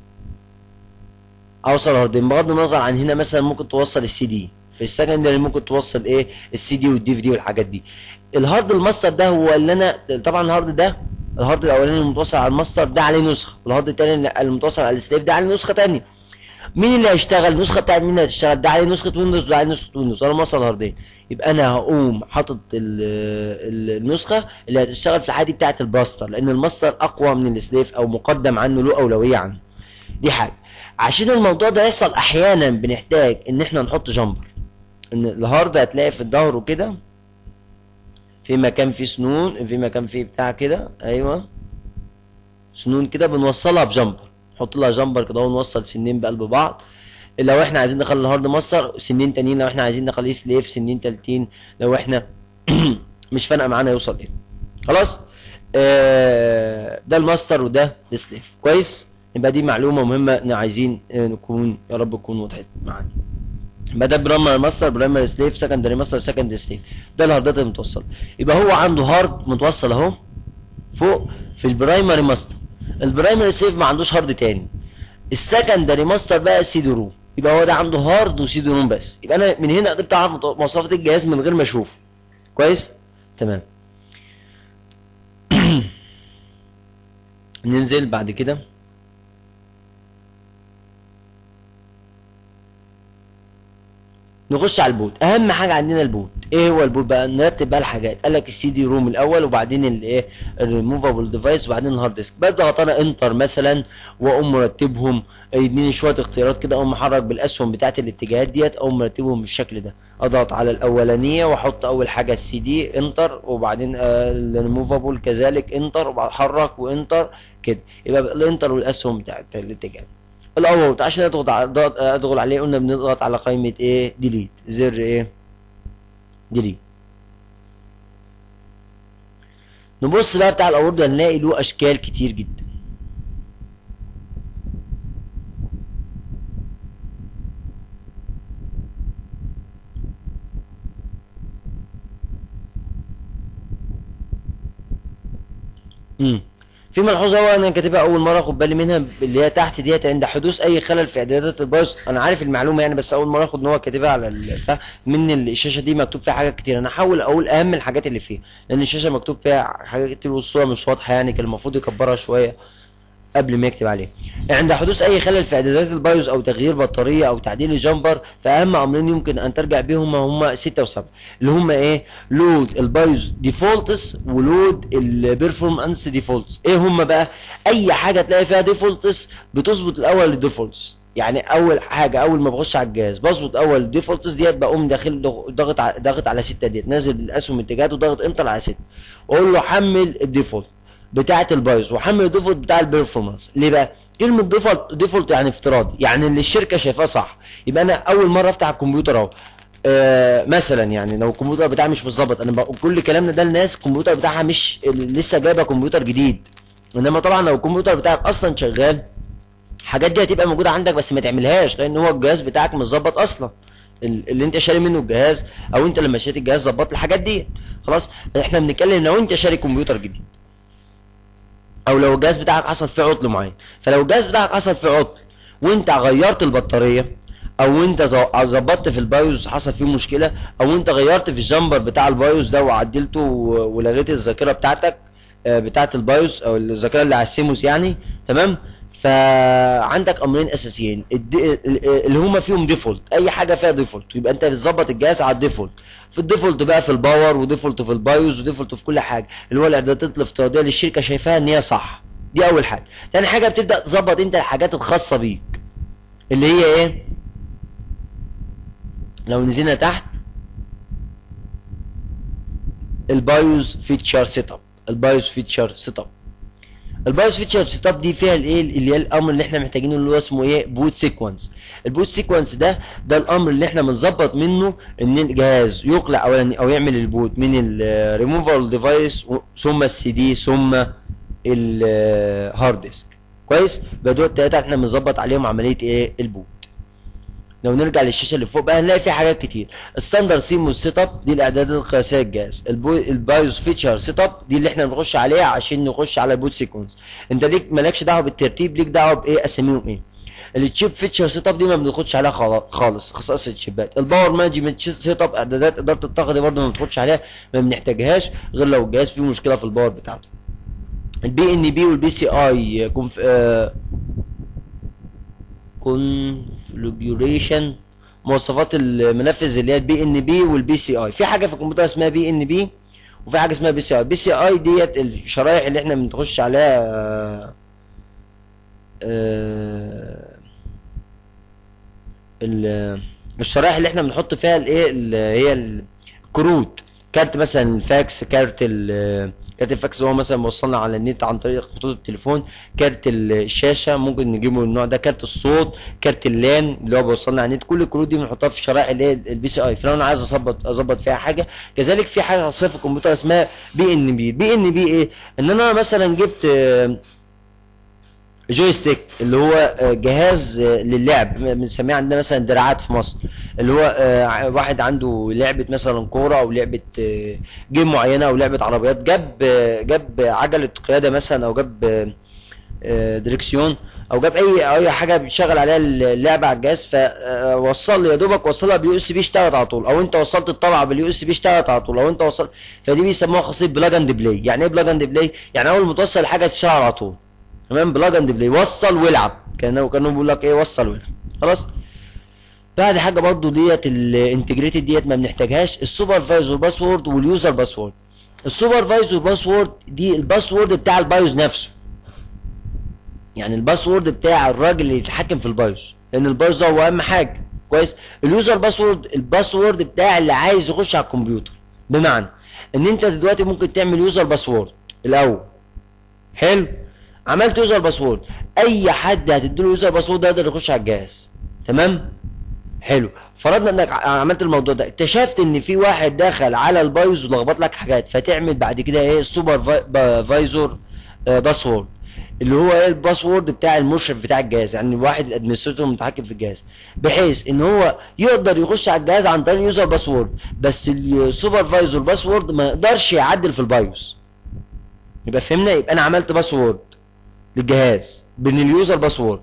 اوصل هاردين بغض النظر عن هنا مثلا ممكن توصل السي دي في السكندري ممكن توصل ايه السي دي والدي في دي والحاجات دي الهارد الماستر ده هو اللي انا طبعا الهارد ده الهارد الاولاني المتوصل على الماستر ده عليه نسخه والهارد الثاني المتوصل على السليف ده عليه نسخه ثانيه مين اللي هيشتغل النسخه بتاعت مين اللي هتشتغل ده عليه نسخه ويندوز وده عليه نسخه ويندوز انا موصل هاردين يبقى انا هقوم حاطط النسخه اللي هتشتغل في العادي بتاعت الباستر لان الماستر اقوى من السليف او مقدم عنه له اولويه عنه دي حاجه عشان الموضوع ده يحصل احيانا بنحتاج ان احنا نحط جامبر ان الهارد هتلاقي في الظهر وكده في مكان فيه سنون في مكان فيه بتاع كده ايوه سنون كده بنوصلها بجامبر نحط لها جامبر كده ونوصل سنين بقلب بعض لو احنا عايزين نخلي الهارد ماستر سنين تانيين لو احنا عايزين نخليه سليف سنين تالتين لو احنا مش فارقه معانا يوصل ايه خلاص آه ده الماستر وده السليف كويس يبقى دي معلومه مهمه ان عايزين نكون يا رب تكون وضحت معانا يبقى ده برايمري ماستر برايمري سليف سكندري ماستر سكندري سليف ده الهاردات المتوصله يبقى هو عنده هارد متوصل اهو فوق في البرايمري ماستر البرايمري سليف ما عندوش هارد تاني السكندري ماستر بقى السي دي روم يبقى هو ده عنده هارد وسي دي روم بس يبقى انا من هنا قدرت اعرف مواصفات الجهاز من غير ما اشوفه كويس تمام ننزل بعد كده نخش على البوت اهم حاجه عندنا البوت ايه هو البوت بقى نرتب بقى الحاجات قال لك السي دي روم الاول وبعدين الايه الريموفابل ديفايس وبعدين الهارد ديسك بضغط انا انتر مثلا واقوم مرتبهم يديني شويه اختيارات كده اقوم محرك بالاسهم بتاعت الاتجاهات ديت اقوم مرتبهم بالشكل ده اضغط على الاولانيه واحط اول حاجه السي دي انتر وبعدين الريموفابل كذلك انتر وبحرك وانتر كده يبقى الانتر والاسهم بتاعت الاتجاه الاوت عشان اضغط على ضغط- اضغط عليه قلنا بنضغط على قائمه ايه ديليت زر ايه ديليت نبص بقى بتاع الاورد هنلاقي له اشكال كتير جدا امم في ملحوظه هو انا كاتبها اول مره اخد بالي منها اللي هي تحت ديت عند حدوث اي خلل في اعدادات البايوس انا عارف المعلومه يعني بس اول مره اخد ان هو كاتبها على ال- بتاع من الشاشه دي مكتوب فيها حاجات كتير انا هحاول اقول اهم الحاجات اللي فيها لان الشاشه مكتوب فيها حاجات كتير والصوره مش واضحه يعني كان المفروض يكبرها شويه قبل ما يكتب عليه عند حدوث اي خلل في اعدادات البايوس او تغيير بطاريه او تعديل الجامبر فاهم امرين يمكن ان ترجع بهم هم 6 و7 اللي هم ايه لود البايوس ديفولتس ولود البرفورمانس ديفولتس ايه هم بقى اي حاجه تلاقي فيها ديفولتس بتظبط الاول الديفولتس يعني اول حاجه اول ما بخش على الجهاز بظبط اول الديفولتس ديت بقوم داخل ضغ- ضاغط ع- ضاغط على 6 ديت نازل الاسهم اتجاهات وضاغط انتر على 6 واقول له حمل الديفولت بتاعه البايوس وحمل الديفولت بتاع البرفورمانس ليه بقى كلمه ديفولت ديفولت يعني افتراضي يعني اللي الشركه شايفاه صح يبقى انا اول مره افتح الكمبيوتر اهو آه مثلا يعني لو الكمبيوتر بتاعي مش متظبط انا بقول كل كلامنا ده لناس الكمبيوتر بتاعها مش لسه جايبه كمبيوتر جديد انما طبعا لو الكمبيوتر بتاعك اصلا شغال الحاجات دي هتبقى موجوده عندك بس ما تعملهاش لان هو الجهاز بتاعك متظبط اصلا ال- اللي انت شاري منه الجهاز او انت لما شريت الجهاز ظبط الحاجات دي خلاص احنا بنتكلم لو انت شاري كمبيوتر جديد او لو الجهاز بتاعك حصل فيه عطل معين فلو الجهاز بتاعك حصل فيه عطل وانت غيرت البطاريه او انت ظ- ظبطت في البايوس حصل فيه مشكله او انت غيرت في الجامبر بتاع البايوس ده وعدلته و- ولغيت الذاكره بتاعتك آه، بتاعه البايوس او الذاكره اللي على السيموس يعني تمام فعندك امرين اساسيين الد- ال- اللي هما فيهم ديفولت اي حاجه فيها ديفولت يبقى انت بتظبط الجهاز على الديفولت في الديفولت بقى في الباور وديفولت في البايوس وديفولت في كل حاجه اللي هو الاعدادات الافتراضيه اللي الشركه شايفاها ان هي صح دي اول حاجه تاني حاجه بتبدا تظبط انت الحاجات الخاصه بيك اللي هي ايه لو نزلنا تحت البايوس فيتشر سيت اب البايوس فيتشر سيت اب البايوس فيتشر سيت اب دي فيها الايه اللي هي الامر اللي احنا محتاجينه اللي هو اسمه ايه بوت سيكونس البوت سيكونس ده ده الامر اللي احنا بنظبط منه ان الجهاز يقلع اولا او يعمل البوت من الريموفال ديفايس ثم السي دي ثم الهارد ديسك كويس يبقى دول التلاته احنا بنظبط عليهم عمليه ايه البوت لو نرجع للشاشه اللي فوق بقى هنلاقي في حاجات كتير ستاندرد سيموس سيت اب دي الاعدادات القياسيه للجهاز البو... البايوس فيتشر سيت اب دي اللي احنا بنخش عليها عشان نخش على البوت سيكونس انت ليك مالكش دعوه بالترتيب ليك دعوه بايه اساميهم ايه التشيب فيتشر سيت اب دي ما بناخدش عليها خلا- خالص خصائص الشيبات الباور مانجمنت سيت اب اعدادات اداره الطاقه دي برضه ما بناخدش عليها ما بنحتاجهاش غير لو الجهاز فيه مشكله في الباور بتاعته البي ان بي والبي سي اي كونف... آه... كونفليجريشن مواصفات المنفذ اللي هي البي ان بي والبي سي اي في حاجه في الكمبيوتر اسمها بي ان بي وفي حاجه اسمها بي سي اي بي سي اي ديت الشرايح اللي احنا بنخش عليها آه، آه، ال- الشرايح اللي احنا بنحط فيها الايه اللي هي الكروت كارت مثلا الفاكس كارت ال كارت الفاكس هو مثلا موصلنا على النت عن طريق خطوط التليفون كارت الشاشه ممكن نجيبه من النوع ده كارت الصوت كارت اللان اللي هو بيوصلنا على النت كل الكروت دي بنحطها في الشرائح اللي هي البي سي اي فلو انا عايز اظبط اظبط فيها حاجه كذلك في حاجه خاصه في الكمبيوتر اسمها بي ان بي بي ان بي ايه ان انا مثلا جبت آه، جويستيك اللي هو آه، جهاز آه، للعب م- بنسميه عندنا مثلا دراعات في مصر اللي هو آه، ع- واحد عنده لعبه مثلا كوره او لعبه آه، جيم معينه او لعبه عربيات جاب آه، جاب عجله قياده مثلا او جاب آه، آه، دريكسيون او جاب اي اي حاجه بيشغل عليها اللعبه على الجهاز فوصل يا دوبك وصلها باليو اس بي اشتغلت على طول او انت وصلت الطلعه باليو اس بي اشتغلت على طول او انت وصلت فدي بيسموها خاصيه بلاج اند بلاي يعني ايه بلاج اند بلاي يعني اول ما توصل الحاجه تشتغل على طول تمام بلاج اند بلاي وصل والعب كانوا كانوا بيقول لك ايه وصل والعب خلاص بعد حاجه برضو ديت الانتجريتد ديت ما بنحتاجهاش السوبرفايزر باسورد واليوزر باسورد السوبرفايزر باسورد دي الباسورد بتاع البايوز نفسه يعني الباسورد بتاع الراجل اللي يتحكم في البايوز لان البايوز ده هو اهم حاجه كويس اليوزر باسورد الباسورد بتاع اللي عايز يخش على الكمبيوتر بمعنى ان انت دلوقتي ممكن تعمل يوزر باسورد الاول حلو عملت يوزر باسورد اي حد هتديله يوزر باسورد ده يقدر يخش على الجهاز تمام حلو فرضنا انك عملت الموضوع ده اكتشفت ان في واحد دخل على البايوز ولخبط لك حاجات فتعمل بعد كده ايه السوبر فايزور باسورد اللي هو ايه الباسورد بتاع المشرف بتاع الجهاز يعني واحد الادمنستريتور المتحكم في الجهاز بحيث ان هو يقدر يخش على الجهاز عن طريق يوزر باسورد بس السوبرفايزر باسورد ما يقدرش يعدل في البايوس يبقى فهمنا يبقى انا عملت باسورد للجهاز بين اليوزر باسورد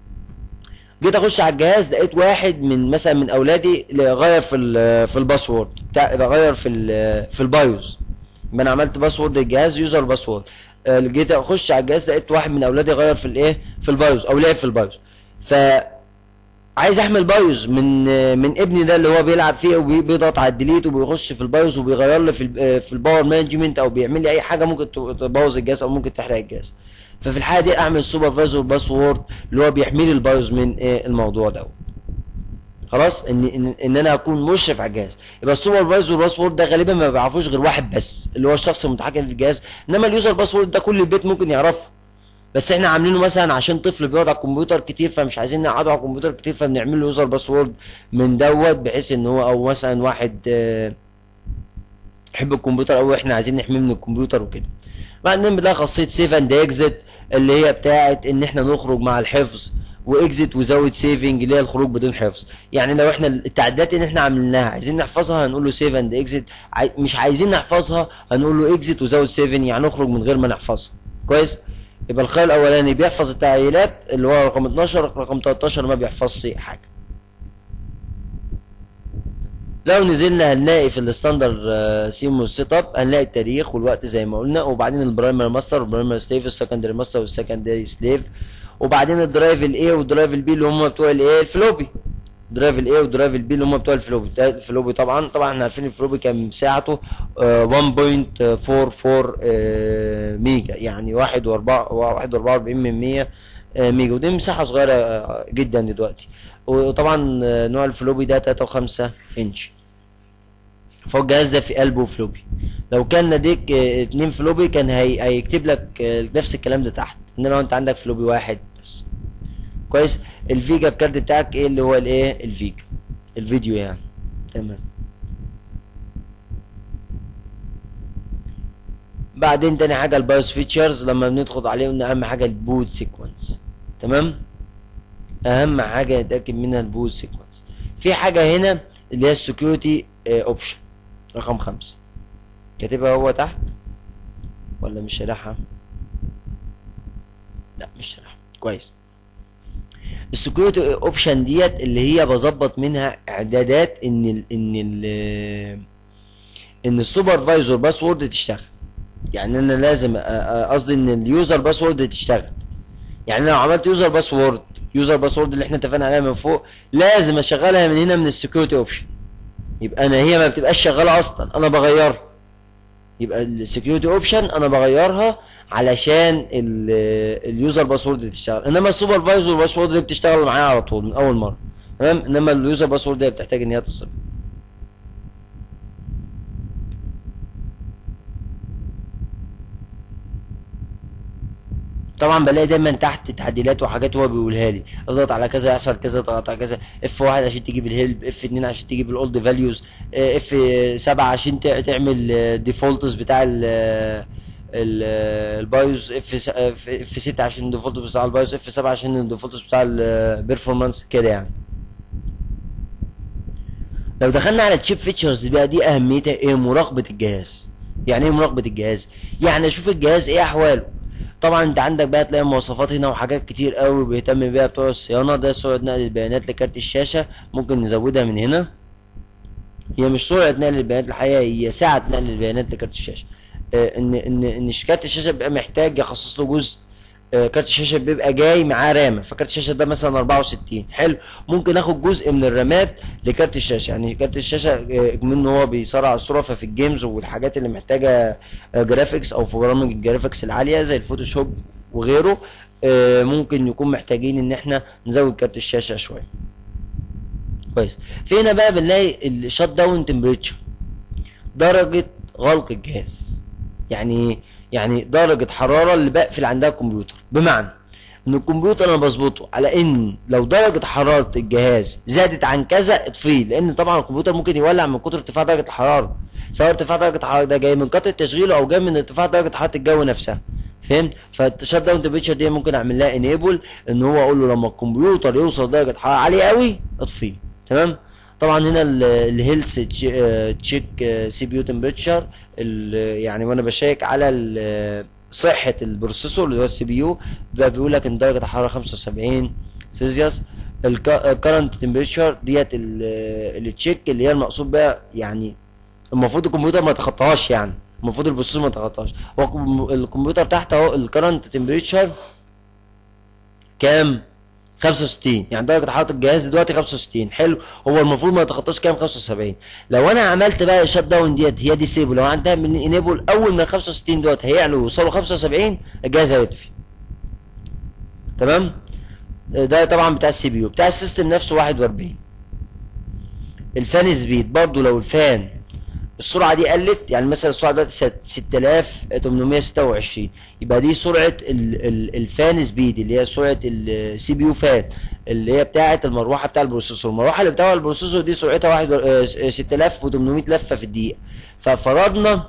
جيت اخش على الجهاز لقيت واحد من مثلا من اولادي غير في ال في الباسورد بتاع غير في ال في البايوس يبقى انا عملت باسورد للجهاز يوزر باسورد آه، جيت اخش على الجهاز لقيت واحد من اولادي غير في الايه في البايوس او لعب في البايوس ف عايز احمل بايوس من آه، من ابني ده اللي هو بيلعب فيه وبيضغط على الديليت وبيخش في البايوس وبيغير لي في آه، في الباور مانجمنت او بيعمل لي اي حاجه ممكن تبوظ الجهاز او ممكن تحرق الجهاز ففي الحاله دي اعمل سوبرفايزر باسورد اللي هو بيحمي لي البايوس من ايه الموضوع ده خلاص ان ان, إن انا اكون مشرف على الجهاز يبقى السوبرفايزر باسورد ده غالبا ما بيعرفوش غير واحد بس اللي هو الشخص المتحكم في الجهاز انما اليوزر باسورد ده كل البيت ممكن يعرفه بس احنا عاملينه مثلا عشان طفل بيقعد على الكمبيوتر كتير فمش عايزين نقعده على الكمبيوتر كتير فبنعمل له يوزر باسورد من دوت بحيث ان هو او مثلا واحد آه، يحب الكمبيوتر او احنا عايزين نحميه من الكمبيوتر وكده بعدين بنلاقي خاصيه سيف اند اكزيت اللي هي بتاعت ان احنا نخرج مع الحفظ واكزيت وزود سيفنج اللي هي الخروج بدون حفظ يعني لو احنا التعديلات اللي احنا عملناها عايزين نحفظها هنقول له سيف اند اكزيت مش عايزين نحفظها هنقول له اكزيت وزود سيفنج يعني نخرج من غير ما نحفظها كويس يبقى الخيار الاولاني بيحفظ التعديلات اللي هو رقم 12 رقم 13 ما بيحفظش حاجه لو نزلنا هنلاقي في الستاندر سيمو سيت اب هنلاقي التاريخ والوقت زي ما قلنا وبعدين البرايمري ماستر والبرايمري سليف السكندري ماستر والسكندري سليف وبعدين الدرايف الاي والدرايف البي اللي هم بتوع الايه الفلوبي درايف الاي ودرايف البي اللي هم بتوع الفلوبي الفلوبي طبعا طبعا احنا عارفين الفلوبي كان مساحته 1.44 آه، ميجا يعني 1 و 1 من 100 آه، ميجا ودي مساحه صغيره آه، جدا دلوقتي وطبعا نوع الفلوبي ده 3 و5 انش فهو الجهاز ده في قلبه فلوبي لو كان ناديك اتنين فلوبي كان هي... هيكتب لك نفس الكلام ده تحت انما لو انت عندك فلوبي واحد بس كويس الفيجا الكارت بتاعك ايه اللي هو الايه الفيجا الفيديو يعني تمام بعدين تاني حاجه البايوس فيتشرز لما بندخل عليه قلنا اهم حاجه البوت سيكونس تمام اهم حاجه نتاكد منها البوت سيكونس في حاجه هنا اللي هي السكيورتي اوبشن رقم خمسة كاتبها هو تحت ولا مش شارحها لا مش شارحها كويس السكيورتي اوبشن ديت اللي هي بظبط منها اعدادات ان ال ان ال ان السوبرفايزر باسورد تشتغل يعني انا لازم قصدي ان اليوزر باسورد تشتغل يعني لو عملت يوزر باسورد يوزر باسورد اللي احنا اتفقنا عليها من فوق لازم اشغلها من هنا من السكيورتي اوبشن يبقى انا هي ما بتبقاش شغاله اصلا انا بغيرها يبقى السكيورتي اوبشن انا بغيرها علشان اليوزر باسورد تشتغل انما السوبرفايزر باسورد دي بتشتغل معايا على طول من اول مره تمام انما اليوزر باسورد دي بتحتاج ان هي تصل طبعا بلاقي دايما تحت تعديلات وحاجات هو بيقولها لي اضغط على كذا يحصل كذا اضغط على كذا اف واحد عشان تجيب الهيلب اف اتنين عشان تجيب الاولد فاليوز اف سبعة عشان تعمل ديفولتس بتاع ال البايوز اف اف 6 عشان الديفولتس بتاع البايوز اف 7 عشان الديفولتس بتاع البرفورمانس كده يعني لو دخلنا على التشيب فيتشرز بقى دي اهميتها ايه مراقبه الجهاز يعني ايه مراقبه الجهاز يعني اشوف الجهاز ايه احواله طبعا انت عندك بقى تلاقي مواصفات هنا وحاجات كتير قوي بيهتم بيها بتوع الصيانه ده سرعه نقل البيانات لكارت الشاشه ممكن نزودها من هنا هي مش سرعه نقل البيانات الحقيقه هي ساعه نقل البيانات لكارت الشاشه آه ان ان ان كارت الشاشه بيبقى محتاج يخصص له جزء آه، كارت الشاشه بيبقى جاي معاه رامه فكارت الشاشه ده مثلا 64 حلو ممكن اخد جزء من الرامات لكارت الشاشه يعني كارت الشاشه آه، منه هو بيسرع الصوره ففي الجيمز والحاجات اللي محتاجه آه، جرافيكس او في برامج الجرافيكس العاليه زي الفوتوشوب وغيره آه، ممكن يكون محتاجين ان احنا نزود كارت الشاشه شويه كويس في هنا بقى بنلاقي الشات داون تمبريتشر درجه غلق الجهاز يعني يعني درجه حراره اللي بقفل عندها الكمبيوتر بمعنى ان الكمبيوتر انا بظبطه على ان لو درجه حراره الجهاز زادت عن كذا اطفيه لان طبعا الكمبيوتر ممكن يولع من كتر ارتفاع درجه الحراره سواء ارتفاع درجه الحراره ده جاي من قطع تشغيله او جاي من ارتفاع درجه حراره الجو نفسها فهمت فالشات داون تمبريتشر دي ممكن اعمل لها انيبل ان هو اقول له لما الكمبيوتر يوصل درجه حراره عاليه قوي اطفيه تمام طبعا هنا الهيلث تشيك سي بي يو تمبريتشر يعني وانا بشيك على ال- صحه البروسيسور اللي هو السي بي يو ده بيقول لك ان درجه الحراره 75 سيلسيوس الكرنت تمبريتشر ديت التشيك اللي هي المقصود بها يعني المفروض الكمبيوتر ما يتخطاهاش يعني المفروض البروسيسور ما يتخطاهاش هو الكم- الكمبيوتر تحت اهو الكرنت تمبريتشر كام 65 يعني درجه حراره الجهاز دلوقتي 65 حلو هو المفروض ما يتخطاش كام 75 لو انا عملت بقى الشات داون ديت هي ديسيبل لو عندها من انيبل اول ما 65 دوت هيعلوا ويوصلوا 75 الجهاز هيطفي تمام ده طبعا بتاع السي بي يو بتاع السيستم نفسه 41 الفان سبيد برضو لو الفان السرعه دي قلت يعني مثلا السرعه دلوقتي ست- 6826 يبقى دي سرعه ال ال الفان سبيد اللي هي سرعه السي بي يو فان اللي هي بتاعه المروحه بتاع البروسيسور المروحه اللي بتاع البروسيسور دي سرعتها واحد و- آه، 6800 لفه في الدقيقه ففرضنا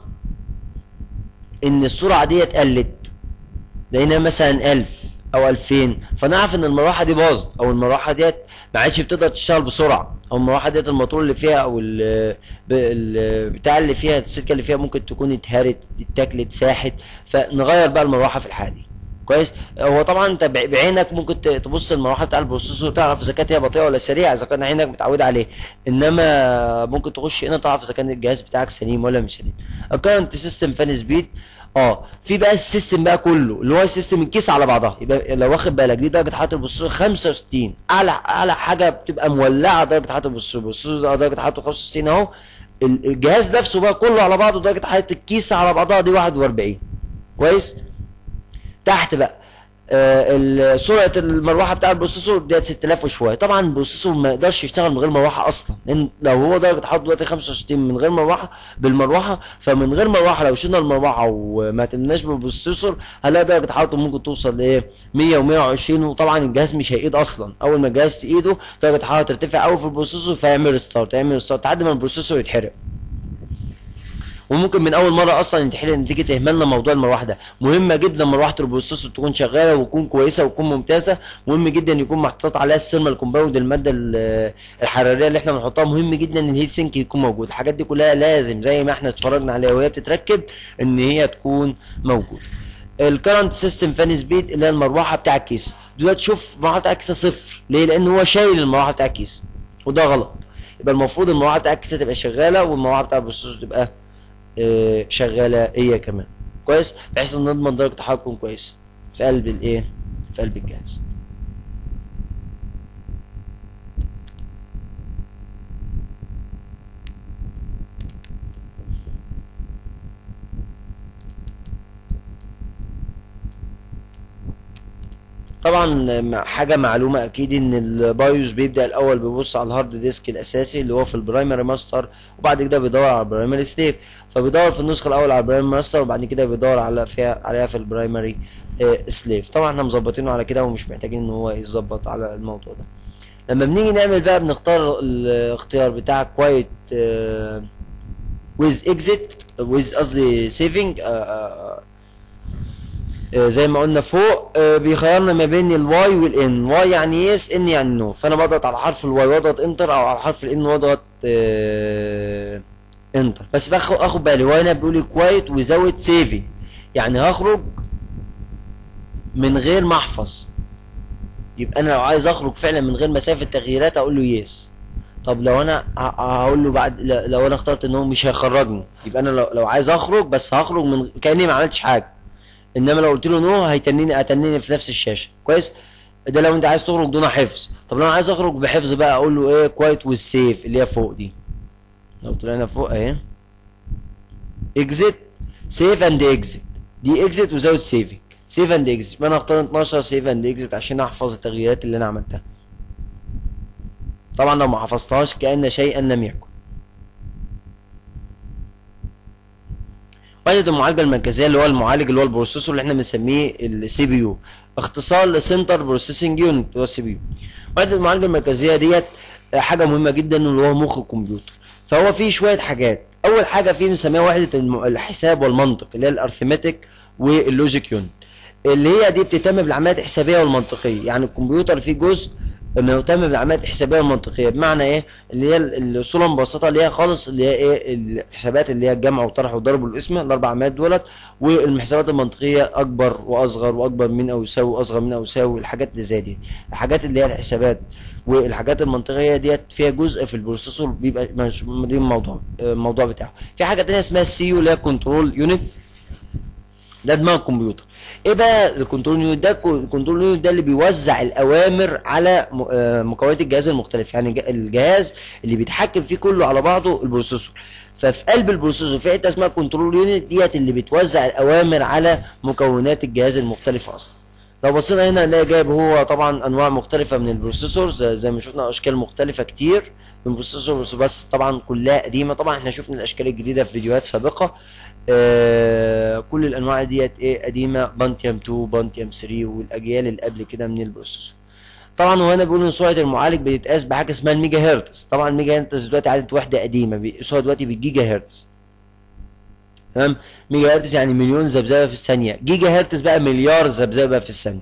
ان السرعه ديت قلت لقينا مثلا 1000 او 2000 فنعرف ان المروحه دي باظت او المروحه ديت ما عادش بتقدر تشتغل بسرعه او المروحه ديت الموتور اللي فيها او ال ب- ال- بتاع اللي فيها السلكه اللي فيها ممكن تكون اتهرت اتاكلت ساحت فنغير بقى المروحه في الحاله دي كويس هو طبعا انت بع- بعينك ممكن ت- تبص المروحه بتاع البروسيسور تعرف اذا كانت هي بطيئه ولا سريعه اذا كان عينك متعود عليه انما ممكن تخش هنا تعرف اذا كان الجهاز بتاعك سليم ولا مش سليم الكرنت سيستم فان سبيد اه في بقى السيستم بقى كله اللي هو السيستم الكيس على بعضها يبقى لو واخد بالك دي درجه حراره البروسيسور 65 اعلى اعلى حاجه بتبقى مولعه درجه حراره البروسيسور البروسيسور ده درجه حرارته 65 اهو ال- الجهاز نفسه بقى كله على بعضه درجه حراره الكيس على بعضها دي 41 كويس تحت بقى آه ال- سرعه المروحه بتاع البروسيسور ديت 6000 وشويه طبعا البروسيسور ما يقدرش يشتغل من غير مروحه اصلا لان لو هو درجه حرارته دلوقتي 65 من غير مروحه بالمروحه فمن غير مروحه لو شلنا المروحه وما تمناش بالبروسيسور هنلاقي درجه حرارته ممكن توصل لايه 100 و120 وطبعا الجهاز مش هيقيد اصلا اول ما الجهاز تقيده درجه الحراره ترتفع قوي في البروسيسور فيعمل ستارت يعمل ستارت لحد ما البروسيسور يتحرق وممكن من اول مره اصلا ينتحل نتيجه اهمالنا موضوع المروحه ده مهمه جدا مروحه البروسيسور تكون شغاله وتكون كويسه وتكون ممتازه مهم جدا يكون محطوط عليها السيرمال كومباوند الماده ال- الحراريه اللي احنا بنحطها مهم جدا ان الهيت سينك يكون موجود الحاجات دي كلها لازم زي ما احنا اتفرجنا عليها وهي بتتركب ان هي تكون موجوده الكرنت سيستم فان سبيد اللي هي المروحه بتاع الكيس دلوقتي شوف المروحه بتاع الكيس صفر ليه لان هو شايل المروحه بتاع الكيس وده غلط يبقى المفروض المروحه بتاع الكيس تبقى شغاله والمروحه بتاع البروسيسور تبقى آه، شغاله هي كمان كويس بحيث ان نضمن درجه الحراره تكون كويسه في قلب الايه في قلب الجهاز طبعا مع- حاجه معلومه اكيد ان البايوس بيبدا الاول بيبص على الهارد ديسك الاساسي اللي هو في البرايمري ماستر وبعد كده بيدور على البرايمري سليف فبيدور في النسخه الاول على البرايمري ماستر وبعد كده بيدور على فيها عليها في البرايمري آه، سليف طبعا احنا مظبطينه على كده ومش محتاجين ان هو يتظبط على الموضوع ده لما بنيجي نعمل بقى بنختار الاختيار بتاع كوايت ويز اكزيت ويز قصدي سيفنج زي ما قلنا فوق آه، بيخيرنا ما بين الواي والان واي يعني يس ان يعني نو فانا بضغط على حرف الواي واضغط انتر او على حرف الان واضغط آه، انتر بس باخد اخد بالي هو هنا بيقول لي كوايت وزود سيفنج يعني هخرج من غير ما احفظ يبقى انا لو عايز اخرج فعلا من غير مسافه تغييرات اقول له يس طب لو انا ه- هقول له بعد ل- لو انا اخترت ان هو مش هيخرجني يبقى انا لو, لو عايز اخرج بس هخرج من كاني ما عملتش حاجه انما لو قلت له نو هيتنيني اتنيني في نفس الشاشه كويس ده لو انت عايز تخرج دون حفظ طب لو انا عايز اخرج بحفظ بقى اقول له ايه كويت والسيف اللي هي فوق دي لو طلعنا فوق اهي اكزيت سيف اند اكزيت دي اكزيت وزود سيفنج سيف اند اكزيت انا هختار 12 سيف اند اكزيت عشان احفظ التغييرات اللي انا عملتها طبعا لو ما حفظتهاش كأن شيئا لم يكن وحدة المعالجة المركزية اللي هو المعالج اللي هو البروسيسور اللي احنا بنسميه السي بي يو اختصار لسنتر بروسيسنج يونت اللي هو السي بي يو وحدة المعالجة المركزية ديت حاجة مهمة جدا اللي هو مخ الكمبيوتر فهو فيه شوية حاجات أول حاجة فيه بنسميها وحدة الم- الحساب والمنطق اللي هي الأرثماتيك واللوجيك يونت اللي هي دي بتهتم بالعمليات الحسابية والمنطقية يعني الكمبيوتر فيه جزء انه يهتم بالعمليات الحسابيه والمنطقيه بمعنى ايه اللي هي ال- الصوره المبسطه اللي هي خالص اللي هي ايه الحسابات اللي هي الجمع والطرح والضرب والقسمه الاربع عمليات دولت والحسابات المنطقيه اكبر واصغر واكبر من او يساوي واصغر من او يساوي الحاجات اللي زي دي الحاجات اللي هي الحسابات والحاجات المنطقيه ديت فيها جزء في البروسيسور بيبقى مش دي الموضوع الموضوع بتاعه في حاجه تانية اسمها السي يو اللي هي كنترول يونت ده دماغ الكمبيوتر ايه بقى الكنترول يونت ده الكنترول يونت ده اللي بيوزع الاوامر على م- آه، مكونات الجهاز المختلف يعني ج- الجهاز اللي بيتحكم فيه كله على بعضه البروسيسور ففي قلب البروسيسور في حته اسمها كنترول يونت ديت اللي بتوزع الاوامر على مكونات الجهاز المختلفه اصلا لو بصينا هنا نلاقي جايب هو طبعا انواع مختلفه من البروسيسور زي, زي ما شفنا اشكال مختلفه كتير من البروسيسور بس طبعا كلها قديمه طبعا احنا شفنا الاشكال الجديده في فيديوهات سابقه آه كل الانواع ديت ايه قديمه بانتيوم 2 بانتيوم 3 والاجيال اللي قبل كده من البروسيسور طبعا وهنا بيقولوا ان سرعه المعالج بتتقاس بحاجه اسمها الميجا هرتز طبعا الميجا هرتز دلوقتي عدت وحده قديمه بيقيسوها دلوقتي بالجيجا هرتز تمام ميجا هرتز يعني مليون ذبذبه في الثانيه جيجا هرتز بقى مليار ذبذبه في الثانيه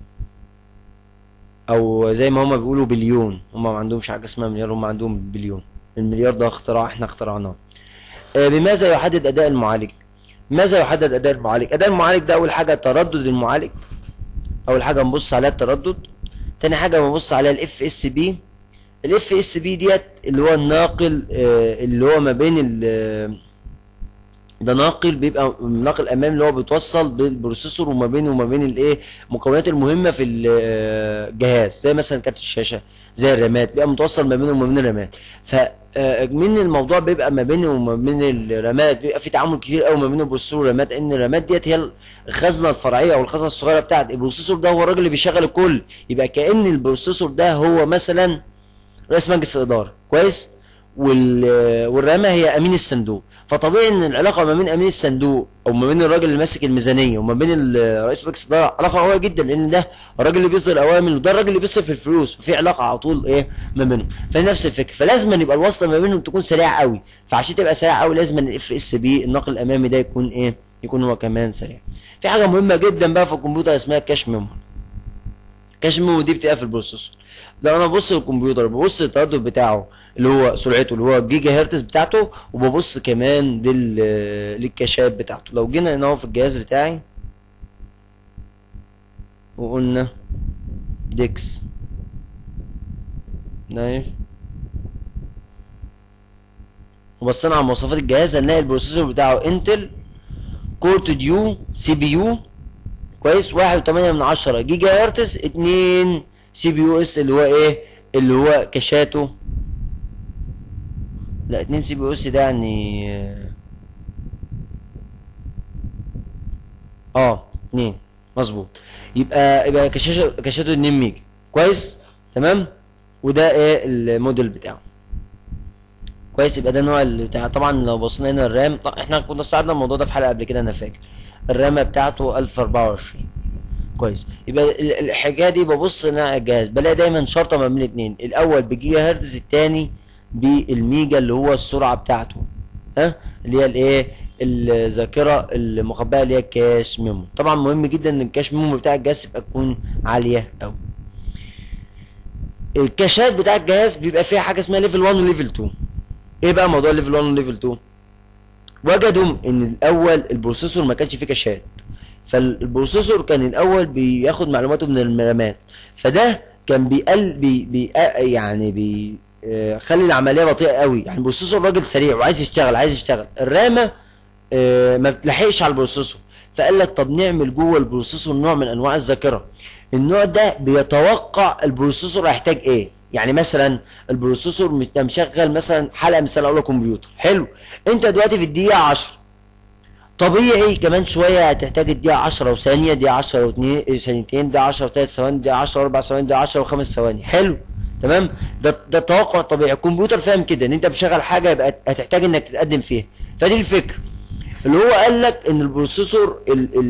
او زي ما هما بيقولوا بليون هما ما عندهمش حاجه اسمها مليار هما عندهم بليون المليار ده اختراع احنا اخترعناه آه، بماذا يحدد اداء المعالج ماذا يحدد اداء المعالج اداء المعالج ده اول حاجه تردد المعالج اول حاجه نبص عليها التردد تاني حاجه بنبص عليها الاف اس بي الاف اس بي ديت اللي هو الناقل آه، اللي هو ما بين ال ده ناقل بيبقى ناقل امامي اللي هو بيتوصل بالبروسيسور وما بينه وما بين الايه المكونات المهمه في الجهاز زي مثلا كارت الشاشه زي الرامات بيبقى متوصل ما بينه وما بين الرامات فمن الموضوع بيبقى ما بينه وما بين الرامات بيبقى في تعامل كتير قوي ما بين البروسيسور والرامات ان الرامات ديت هي الخزنه الفرعيه او الخزنه الصغيره بتاعت البروسيسور ده هو الراجل اللي بيشغل الكل يبقى كأن البروسيسور ده هو مثلا رئيس مجلس الاداره كويس وال والرامه هي امين الصندوق فطبيعي ان العلاقه ما بين امين الصندوق او ما بين الراجل اللي ماسك الميزانيه وما بين ال- رئيس مجلس الاداره علاقه قويه جدا لان ده الراجل اللي بيصدر اوامر وده الراجل اللي بيصرف الفلوس وفي علاقه على طول ايه ما بينهم فنفس الفكره فلازم أن يبقى الوصله ما بينهم تكون سريعه قوي فعشان تبقى سريعه قوي لازم الاف اس بي النقل الامامي ده يكون ايه يكون هو كمان سريع في حاجه مهمه جدا بقى في الكمبيوتر اسمها كاش ميموري كاش ميموري دي بتبقى في البروسيسور لو انا ببص للكمبيوتر ببص للتردد بتاعه اللي هو سرعته اللي هو الجيجا هرتز بتاعته وببص كمان لل للكاشات بتاعته لو جينا هنا اهو في الجهاز بتاعي وقلنا ديكس نايف وبصينا على مواصفات الجهاز هنلاقي البروسيسور بتاعه انتل كورت ديو سي بي يو كويس واحد وتمانية من عشرة جيجا هرتز اتنين سي بي يو اس اللي هو ايه اللي هو كاشاته لا اتنين سي بي يو اس ده يعني اه اتنين مظبوط يبقى يبقى كشاشه كشاته 2 ميجا كويس تمام وده ايه الموديل بتاعه كويس يبقى ده النوع اللي بتاع طبعا لو بصينا هنا الرام طبعا احنا كنا استعرضنا الموضوع ده في حلقه قبل كده انا فاكر الرامه بتاعته 1024 كويس يبقى ال- الحكايه دي ببص انا على الجهاز بلاقي دايما شرطه ما بين الاثنين الاول بجيجا هرتز الثاني بالميجا اللي هو السرعه بتاعته ها اللي هي الايه الذاكره المخبأه اللي هي الكاش ميمو طبعا مهم جدا ان الكاش ميمو بتاع الجهاز تبقى تكون عاليه قوي الكاشات بتاع الجهاز بيبقى فيها حاجه اسمها ليفل 1 وليفل 2 ايه بقى موضوع ليفل 1 وليفل 2 وجدوا ان الاول البروسيسور ما كانش فيه كاشات فالبروسيسور كان الاول بياخد معلوماته من الرامات فده كان بيقل بي بي يعني بي آه، خلي العمليه بطيئه قوي يعني البروسيسور راجل سريع وعايز يشتغل عايز يشتغل الرامه آه، ما بتلحقش على البروسيسور فقال لك طب نعمل جوه البروسيسور نوع من انواع الذاكره النوع ده بيتوقع البروسيسور هيحتاج ايه يعني مثلا البروسيسور مت- مشغل مثلا حلقه مثال اقول كمبيوتر حلو انت دلوقتي في الدقيقه 10 طبيعي كمان شويه هتحتاج الدقيقه 10 وثانيه دقيقه 10 و2 ثانيتين دقيقه 10 و3 ثواني دقيقه 10 واربع ثواني دقيقه 10 وخمس ثواني حلو تمام ده ده توقع طبيعي الكمبيوتر فاهم كده ان انت بتشغل حاجه يبقى هتحتاج انك تتقدم فيها فدي الفكره اللي هو قال لك ان البروسيسور ال ال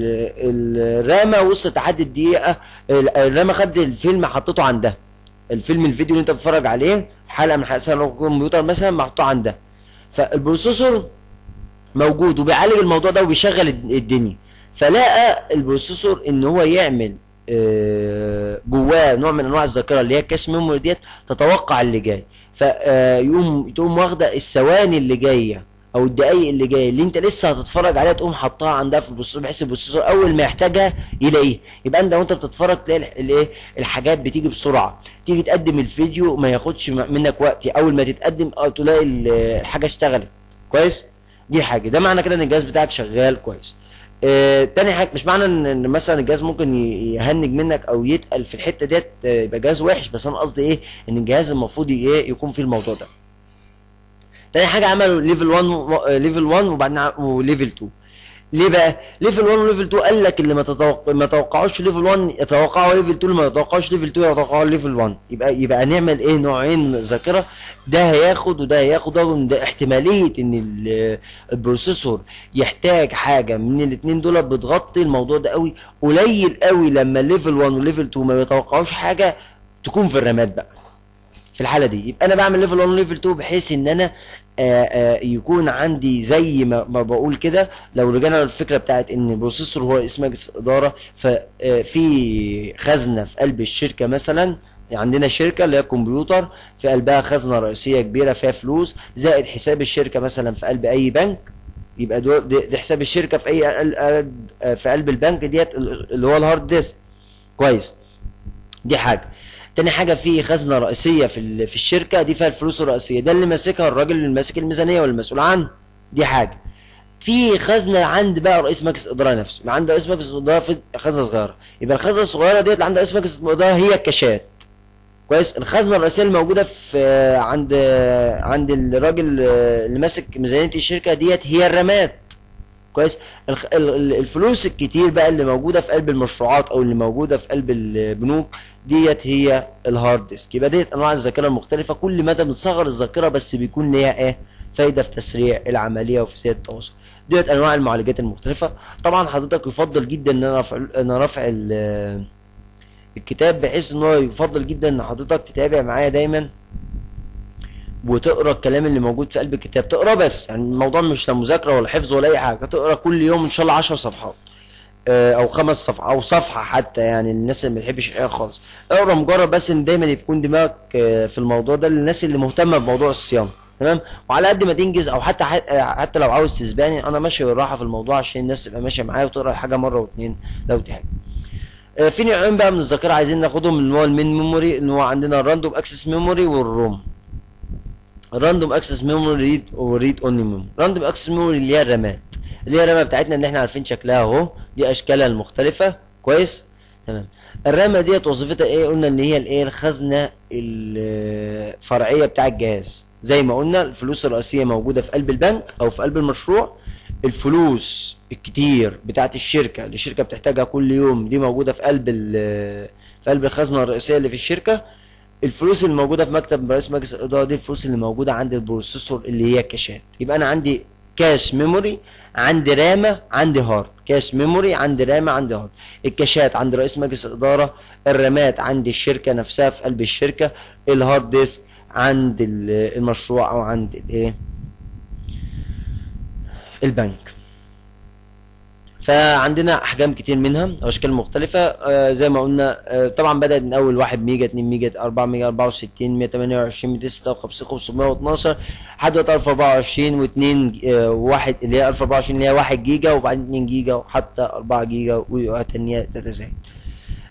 ال الرامه وصلت لحد الدقيقه ال- الرامه خد الفيلم حطيته عندها الفيلم الفيديو اللي انت بتتفرج عليه حلقه من حلقات الكمبيوتر مثلا محطوط عندها فالبروسيسور موجود وبيعالج الموضوع ده وبيشغل الد- الدنيا فلقى البروسيسور ان هو يعمل آه، جواه نوع من انواع الذاكره اللي هي الكاش ميموري ديت تتوقع اللي جاي فيقوم تقوم واخده الثواني اللي جايه او الدقايق اللي جايه اللي انت لسه هتتفرج عليها تقوم حطها عندها في البروسيسور بحيث البروسيسور اول ما يحتاجها يلاقيها يبقى انت وانت بتتفرج تلاقي الح- الايه الحاجات بتيجي بسرعه تيجي تقدم الفيديو ما ياخدش م- منك وقت اول ما تتقدم اه تلاقي ال- الحاجه اشتغلت كويس دي حاجه ده معنى كده ان الجهاز بتاعك شغال كويس آه تاني حاجه مش معنى ان إن مثلا الجهاز ممكن ي- يهنج منك او يتقل في الحته ديت آه، يبقى جهاز وحش بس انا قصدي ايه ان الجهاز المفروض ي- ايه يكون فيه الموضوع ده تاني حاجه عملوا ليفل 1 و- ليفل 1 وبعدين ع- وليفل 2 ليه بقى ليفل 1 وليفل 2 قال لك اللي ما تتوقع ما توقعوش ليفل 1 يتوقعوا ليفل 2 اللي ما يتوقعوش ليفل 2 يتوقعوا ليفل 1 يبقى يبقى هنعمل ايه نوعين ذاكره ده هياخد وده هياخد رغم ده احتماليه ان ال- البروسيسور يحتاج حاجه من الاثنين دول بتغطي الموضوع ده قوي قليل قوي لما ليفل 1 وليفل 2 ما يتوقعوش حاجه تكون في الرامات بقى في الحاله دي يبقى انا بعمل ليفل 1 وليفل 2 بحيث ان انا آآ آآ يكون عندي زي ما, ما بقول كده لو رجعنا للفكره بتاعت ان البروسيسور هو اسمه مجلس الاداره ففي خزنه في قلب الشركه مثلا عندنا شركه اللي هي كمبيوتر في قلبها خزنه رئيسيه كبيره فيها فلوس زائد حساب الشركه مثلا في قلب اي بنك يبقى دول ده ده حساب الشركه في اي قل- قلب- في قلب البنك ديت اللي هو الهارد ديسك كويس دي حاجه تاني حاجه في خزنه رئيسيه في ال- في الشركه دي فيها الفلوس الرئيسيه ده اللي ماسكها الراجل اللي ماسك الميزانيه والمسؤول عنه دي حاجه في خزنه عند بقى رئيس مجلس الاداره نفسه يبقى عند رئيس مجلس الاداره في خزنه صغيره يبقى الخزنه الصغيره ديت اللي عند رئيس مجلس الاداره هي الكاشات كويس الخزنه الرئيسيه اللي موجوده في عند عند الراجل اللي ماسك ميزانيه الشركه ديت هي الرامات كويس الخ- ال- ال- الفلوس الكتير بقى اللي موجوده في قلب المشروعات او اللي موجوده في قلب البنوك ديت هي الهارد ديسك يبقى ديت انواع الذاكره المختلفه كل مدى بنصغر الذاكره بس بيكون ليها ايه فايده في تسريع العمليه وفي زياده التواصل ديت انواع المعالجات المختلفه طبعا حضرتك يفضل جدا ان انا رفع ان أنا رفع ال- الكتاب بحيث ان هو يفضل جدا ان حضرتك تتابع معايا دايما وتقرا الكلام اللي موجود في قلب الكتاب تقرا بس يعني الموضوع مش لا مذاكره ولا حفظ ولا اي حاجه تقرا كل يوم ان شاء الله 10 صفحات آه، او خمس صفحات او صفحه حتى يعني الناس اللي ما بتحبش القراءه خالص اقرا مجرد بس ان دايما يكون دماغك آه، في الموضوع ده للناس اللي مهتمه بموضوع الصيانه تمام وعلى قد ما تنجز او حتى حتى لو عاوز تسبقني انا ماشي بالراحه في الموضوع عشان الناس تبقى ماشيه معايا وتقرا الحاجه مره واتنين لو تحب آه، في نوعين بقى من الذاكره عايزين ناخدهم اللي هو المين ميموري اللي هو عندنا الراندوم اكسس ميموري والروم الراندوم اكسس ميموري ريد وريد اونلي ميموري راندوم اكسس ميموري اللي هي الرامات اللي هي الرامه بتاعتنا اللي احنا عارفين شكلها اهو دي اشكالها المختلفه كويس تمام الرامه ديت وظيفتها ايه قلنا ان هي الايه الخزنه الفرعيه بتاع الجهاز زي ما قلنا الفلوس الرئيسيه موجوده في قلب البنك او في قلب المشروع الفلوس الكتير بتاعت الشركه اللي الشركه بتحتاجها كل يوم دي موجوده في قلب ال- في قلب الخزنه الرئيسيه اللي في الشركه الفلوس اللي موجوده في مكتب رئيس مجلس الاداره دي الفلوس اللي موجوده عند البروسيسور اللي هي كاشات يبقى انا عندي كاش ميموري عندي رامه عندي هارد كاش ميموري عندي رامه عندي هارد الكاشات عند رئيس مجلس الاداره الرامات عند الشركه نفسها في قلب الشركه الهارد ديسك عند ال- المشروع او عند الايه البنك فعندنا احجام كتير منها اشكال مختلفه آه زي ما قلنا آه طبعا بدات من اول 1 ميجا 2 ميجا 4 ميجا 64 128 256 512 لحد دلوقتي 1024 و2 1 اللي هي 1024 اللي هي 1 جيجا وبعدين 2 جيجا وحتى 4 جيجا وتانية تتزايد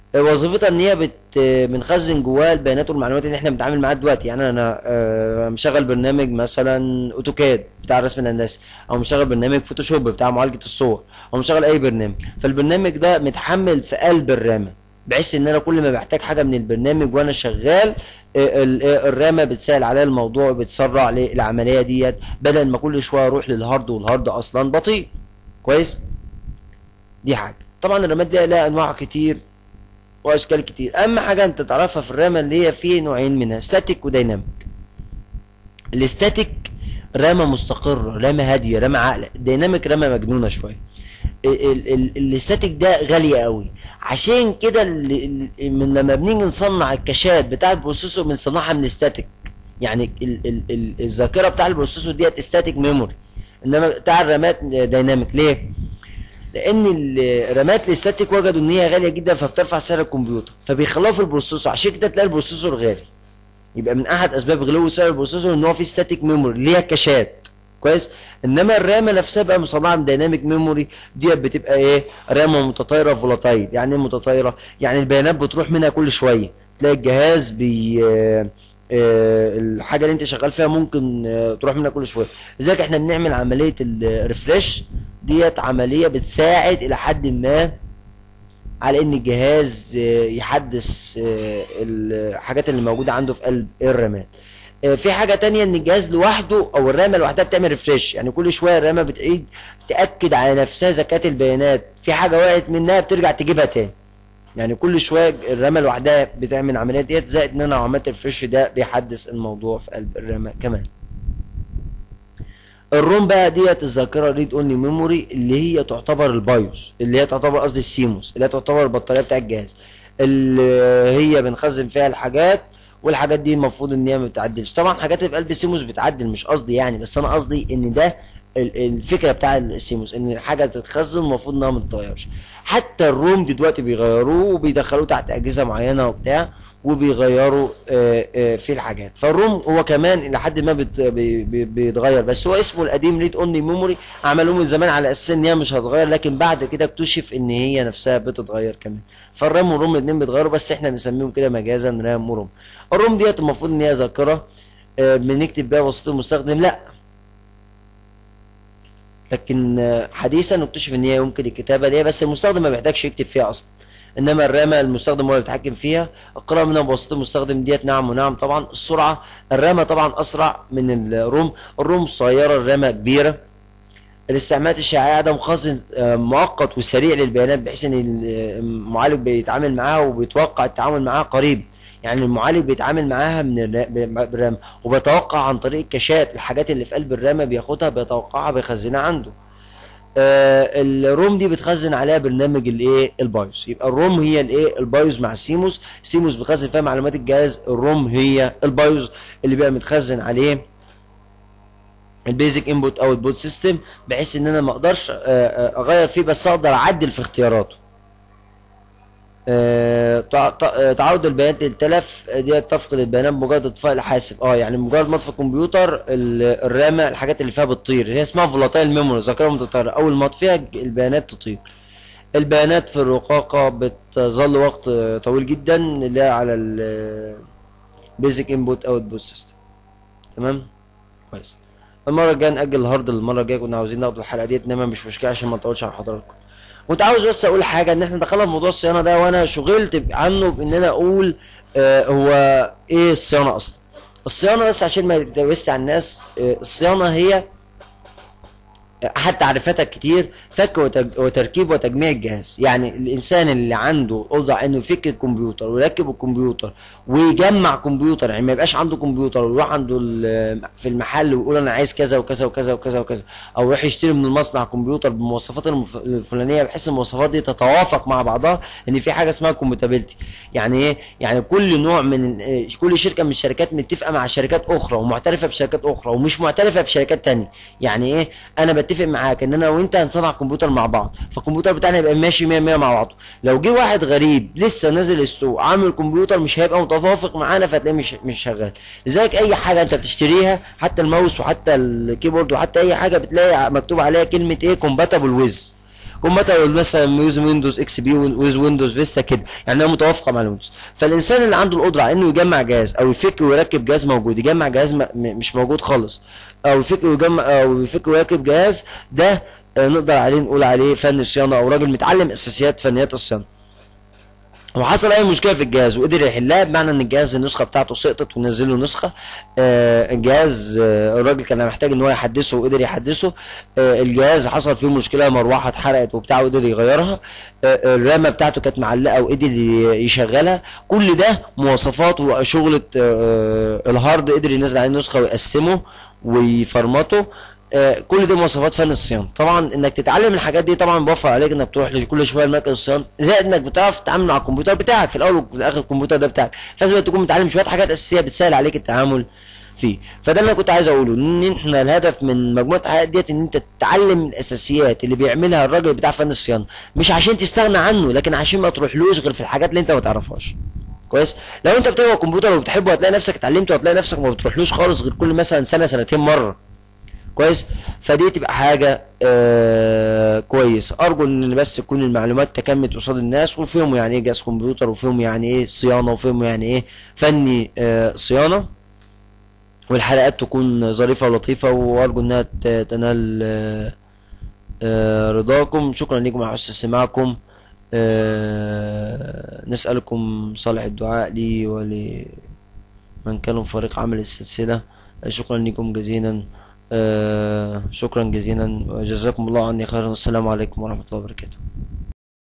وظيفتها ان هي بت بنخزن جواه البيانات والمعلومات اللي احنا بنتعامل معاها دلوقتي يعني انا آه، مشغل برنامج مثلا اوتوكاد بتاع الرسم الهندسي او مشغل برنامج فوتوشوب بتاع معالجه الصور او مشغل اي برنامج فالبرنامج ده متحمل في قلب الرامه بحيث ان انا كل ما بحتاج حاجه من البرنامج وانا شغال آه، ال- آه، الرامه بتسهل عليا الموضوع وبتسرع لي العمليه ديت بدل ما كل شويه اروح للهارد والهارد اصلا بطيء كويس دي حاجه طبعا الرامات دي لها انواع كتير واشكال كتير اهم حاجه انت تعرفها في الرامه اللي هي في نوعين منها ستاتيك وديناميك الاستاتيك رامه مستقره رامه هاديه رامه عاقله الديناميك رامه مجنونه شويه ال- ال- ال- الاستاتيك ده غالي قوي عشان كده ال- ال- من لما بنيجي نصنع الكاشات بتاع البروسيسور بنصنعها من استاتيك يعني ال- ال- ال- الذاكره بتاع البروسيسور ديت استاتيك ميموري انما بتاع الرامات ديناميك ليه؟ لان الرامات الاستاتيك وجدوا ان هي غاليه جدا فبترفع سعر الكمبيوتر فبيخلوها في البروسيسور عشان كده تلاقي البروسيسور غالي يبقى من احد اسباب غلو سعر البروسيسور ان هو فيه ستاتيك ميموري اللي هي كاشات كويس انما الرامه نفسها بقى مصنعه من دايناميك ميموري ديت بتبقى ايه رامه متطايره فولاتايل يعني ايه متطايره يعني البيانات بتروح منها كل شويه تلاقي الجهاز بي آه، آه، الحاجه اللي انت شغال فيها ممكن آه، تروح منها كل شويه لذلك احنا بنعمل عمليه الريفريش ديت عمليه بتساعد الى حد ما على ان الجهاز آه، يحدث آه، الحاجات اللي موجوده عنده في قلب الرامات آه، في حاجه تانية ان الجهاز لوحده او الرامه لوحدها بتعمل ريفريش يعني كل شويه الرامه بتعيد تاكد على نفسها ذكاء البيانات في حاجه وقعت منها بترجع تجيبها تاني يعني كل شويه الرامه لوحدها بتعمل العمليه ديت زائد ان انا لو عملت ريفريش ده بيحدث الموضوع في قلب الرامه كمان الروم بقى ديت الذاكره ريد اونلي ميموري اللي هي تعتبر البايوس اللي هي تعتبر قصدي السيموس اللي هي تعتبر البطاريه بتاع الجهاز اللي هي بنخزن فيها الحاجات والحاجات دي المفروض ان هي ما بتعدلش طبعا حاجات اللي في قلب السيموس بتعدل مش قصدي يعني بس انا قصدي ان ده ال- الفكره بتاع السيموس ان الحاجه تتخزن المفروض انها ما تتغيرش حتى الروم دي دلوقتي بيغيروه وبيدخلوه تحت اجهزه معينه وبتاع وبيغيروا آه، آه، في الحاجات فالروم هو كمان الى حد ما بت- بي- بي- بيتغير بس هو اسمه القديم ريد اونلي ميموري عملوه من زمان على اساس ان هي مش هتتغير لكن بعد كده اكتشف ان هي نفسها بتتغير كمان فالرام والروم الاثنين بيتغيروا بس احنا بنسميهم كده مجازا رام وروم الروم ديت المفروض ان هي ذاكره آه، بنكتب بيها وسيله المستخدم لا لكن آه، حديثا اكتشف ان هي يمكن الكتابه ليها بس المستخدم ما بيحتاجش يكتب فيها اصلا انما الرامه المستخدم هو اللي بيتحكم فيها القراءه منها بواسطه المستخدم ديت نعم ونعم طبعا السرعه الرامه طبعا اسرع من الروم الروم صغيره الرامه كبيره الاستعمالات الشائعه ده مخزن آه، مؤقت وسريع للبيانات بحيث ان المعالج بيتعامل معاها وبيتوقع التعامل معاها قريب يعني المعالج بيتعامل معاها من الرا- ب- بالرام وبيتوقع عن طريق الكاشات الحاجات اللي في قلب الرامه بياخدها بيتوقعها بيخزنها عنده آه الروم دي بتخزن عليها برنامج الايه البايوس يبقى الروم هي الايه البايوس مع السيموس السيموس بيخزن فيها معلومات الجهاز الروم هي البايوس اللي بيبقى متخزن عليه البيزك انبوت او البوت سيستم بحيث ان انا ما اقدرش آه، آه، اغير فيه بس اقدر اعدل في اختياراته آه، تع- تع- آه، تعرض البيانات للتلف آه، ديت تفقد البيانات بمجرد اطفاء الحاسب اه يعني مجرد ما اطفي الكمبيوتر ال- الرامه الحاجات اللي فيها بتطير هي اسمها فولاتايل ميموري ذاكره متطايره اول ما اطفيها ج- البيانات تطير البيانات في الرقاقه بتظل وقت آه، طويل جدا اللي هي على البيزك انبوت او البوت سيستم تمام كويس المره الجايه ناجل الهارد للمره الجايه كنا عاوزين ناخد الحلقه ديت انما مش مشكله عشان ما نطولش على حضراتكم كنت عاوز بس اقول حاجه ان احنا دخلنا في موضوع الصيانه ده وانا شغلت عنه بان انا اقول آه هو ايه الصيانه اصلا الصيانه بس عشان ما يتوسع على الناس آه الصيانه هي احد تعريفاتها كتير فك وتج- وتركيب وتجميع الجهاز يعني الانسان اللي عنده قدره انه يفك الكمبيوتر ويركب الكمبيوتر ويجمع كمبيوتر يعني ما يبقاش عنده كمبيوتر ويروح عنده ال- في المحل ويقول انا عايز كذا وكذا وكذا وكذا وكذا او يروح يشتري من المصنع كمبيوتر بالمواصفات المف- الفلانيه بحيث المواصفات دي تتوافق مع بعضها ان في حاجه اسمها كومباتيبلتي يعني ايه يعني كل نوع من آه، كل شركه من الشركات متفقه مع شركات اخرى ومعترفه بشركات اخرى ومش معترفه بشركات تانية يعني ايه انا بتفق معاك ان انا وانت هنصنع كمبيوتر مع بعض فالكمبيوتر بتاعنا يبقى ماشي 100 100 مع بعضه لو جه واحد غريب لسه نازل السوق عامل كمبيوتر مش هيبقى متوافق معانا فتلاقيه مش مش شغال لذلك اي حاجه انت بتشتريها حتى الماوس وحتى الكيبورد وحتى اي حاجه بتلاقي مكتوب عليها كلمه ايه كومباتبل ويز كومباتبل مثلا ويز ويندوز اكس بي ويز ويندوز فيستا كده يعني هي متوافقه مع الويندوز فالانسان اللي عنده القدره على انه يجمع جهاز او يفك ويركب جهاز موجود يجمع جهاز م- م- مش موجود خالص او يفك ويجمع او يفك ويركب جهاز ده آه، نقدر عليه نقول عليه فن صيانه او راجل متعلم اساسيات فنيات الصيانه وحصل اي مشكله في الجهاز وقدر يحلها بمعنى ان الجهاز النسخه بتاعته سقطت ونزل له نسخه آه الجهاز آه الراجل كان محتاج ان هو يحدثه وقدر يحدثه آه الجهاز حصل فيه مشكله مروحه اتحرقت وبتاع وقدر يغيرها آه الرامه بتاعته كانت معلقه وقدر ي- يشغلها كل ده مواصفات وشغله آه الهارد قدر ينزل عليه نسخه ويقسمه ويفرمته آه، كل دي مواصفات فن الصيانه طبعا انك تتعلم الحاجات دي طبعا بيوفر عليك انك تروح كل شويه لمركز الصيانه زائد انك بتعرف تتعامل مع الكمبيوتر بتاعك في الاول وفي الاخر الكمبيوتر ده بتاعك لازم تكون متعلم شويه حاجات اساسيه بتسهل عليك التعامل فيه فده اللي انا كنت عايز اقوله ان احنا الهدف من مجموعه الحاجات ديت ان انت تتعلم الاساسيات اللي بيعملها الراجل بتاع فن الصيانه مش عشان تستغنى عنه لكن عشان ما تروحلوش غير في الحاجات اللي انت ما تعرفهاش كويس لو انت بتقرا الكمبيوتر وبتحبه هتلاقي نفسك اتعلمته وهتلاقي نفسك ما بتروحلوش خالص غير كل مثلا سنه سنتين مره كويس فدي تبقى حاجه آه كويس ارجو ان بس تكون المعلومات تكمت قصاد الناس وفهموا يعني ايه جهاز كمبيوتر وفهموا يعني ايه صيانه وفهموا يعني ايه فني آه صيانه والحلقات تكون ظريفه ولطيفه وارجو انها ت- تنال آه آه رضاكم شكرا لكم على حسن استماعكم آه نسألكم صالح الدعاء لي ولمن كانوا في فريق عمل السلسلة آه، شكرا لكم جزيلا آه شكرا جزيلا وجزاكم الله عني خيرا والسلام عليكم ورحمة الله وبركاته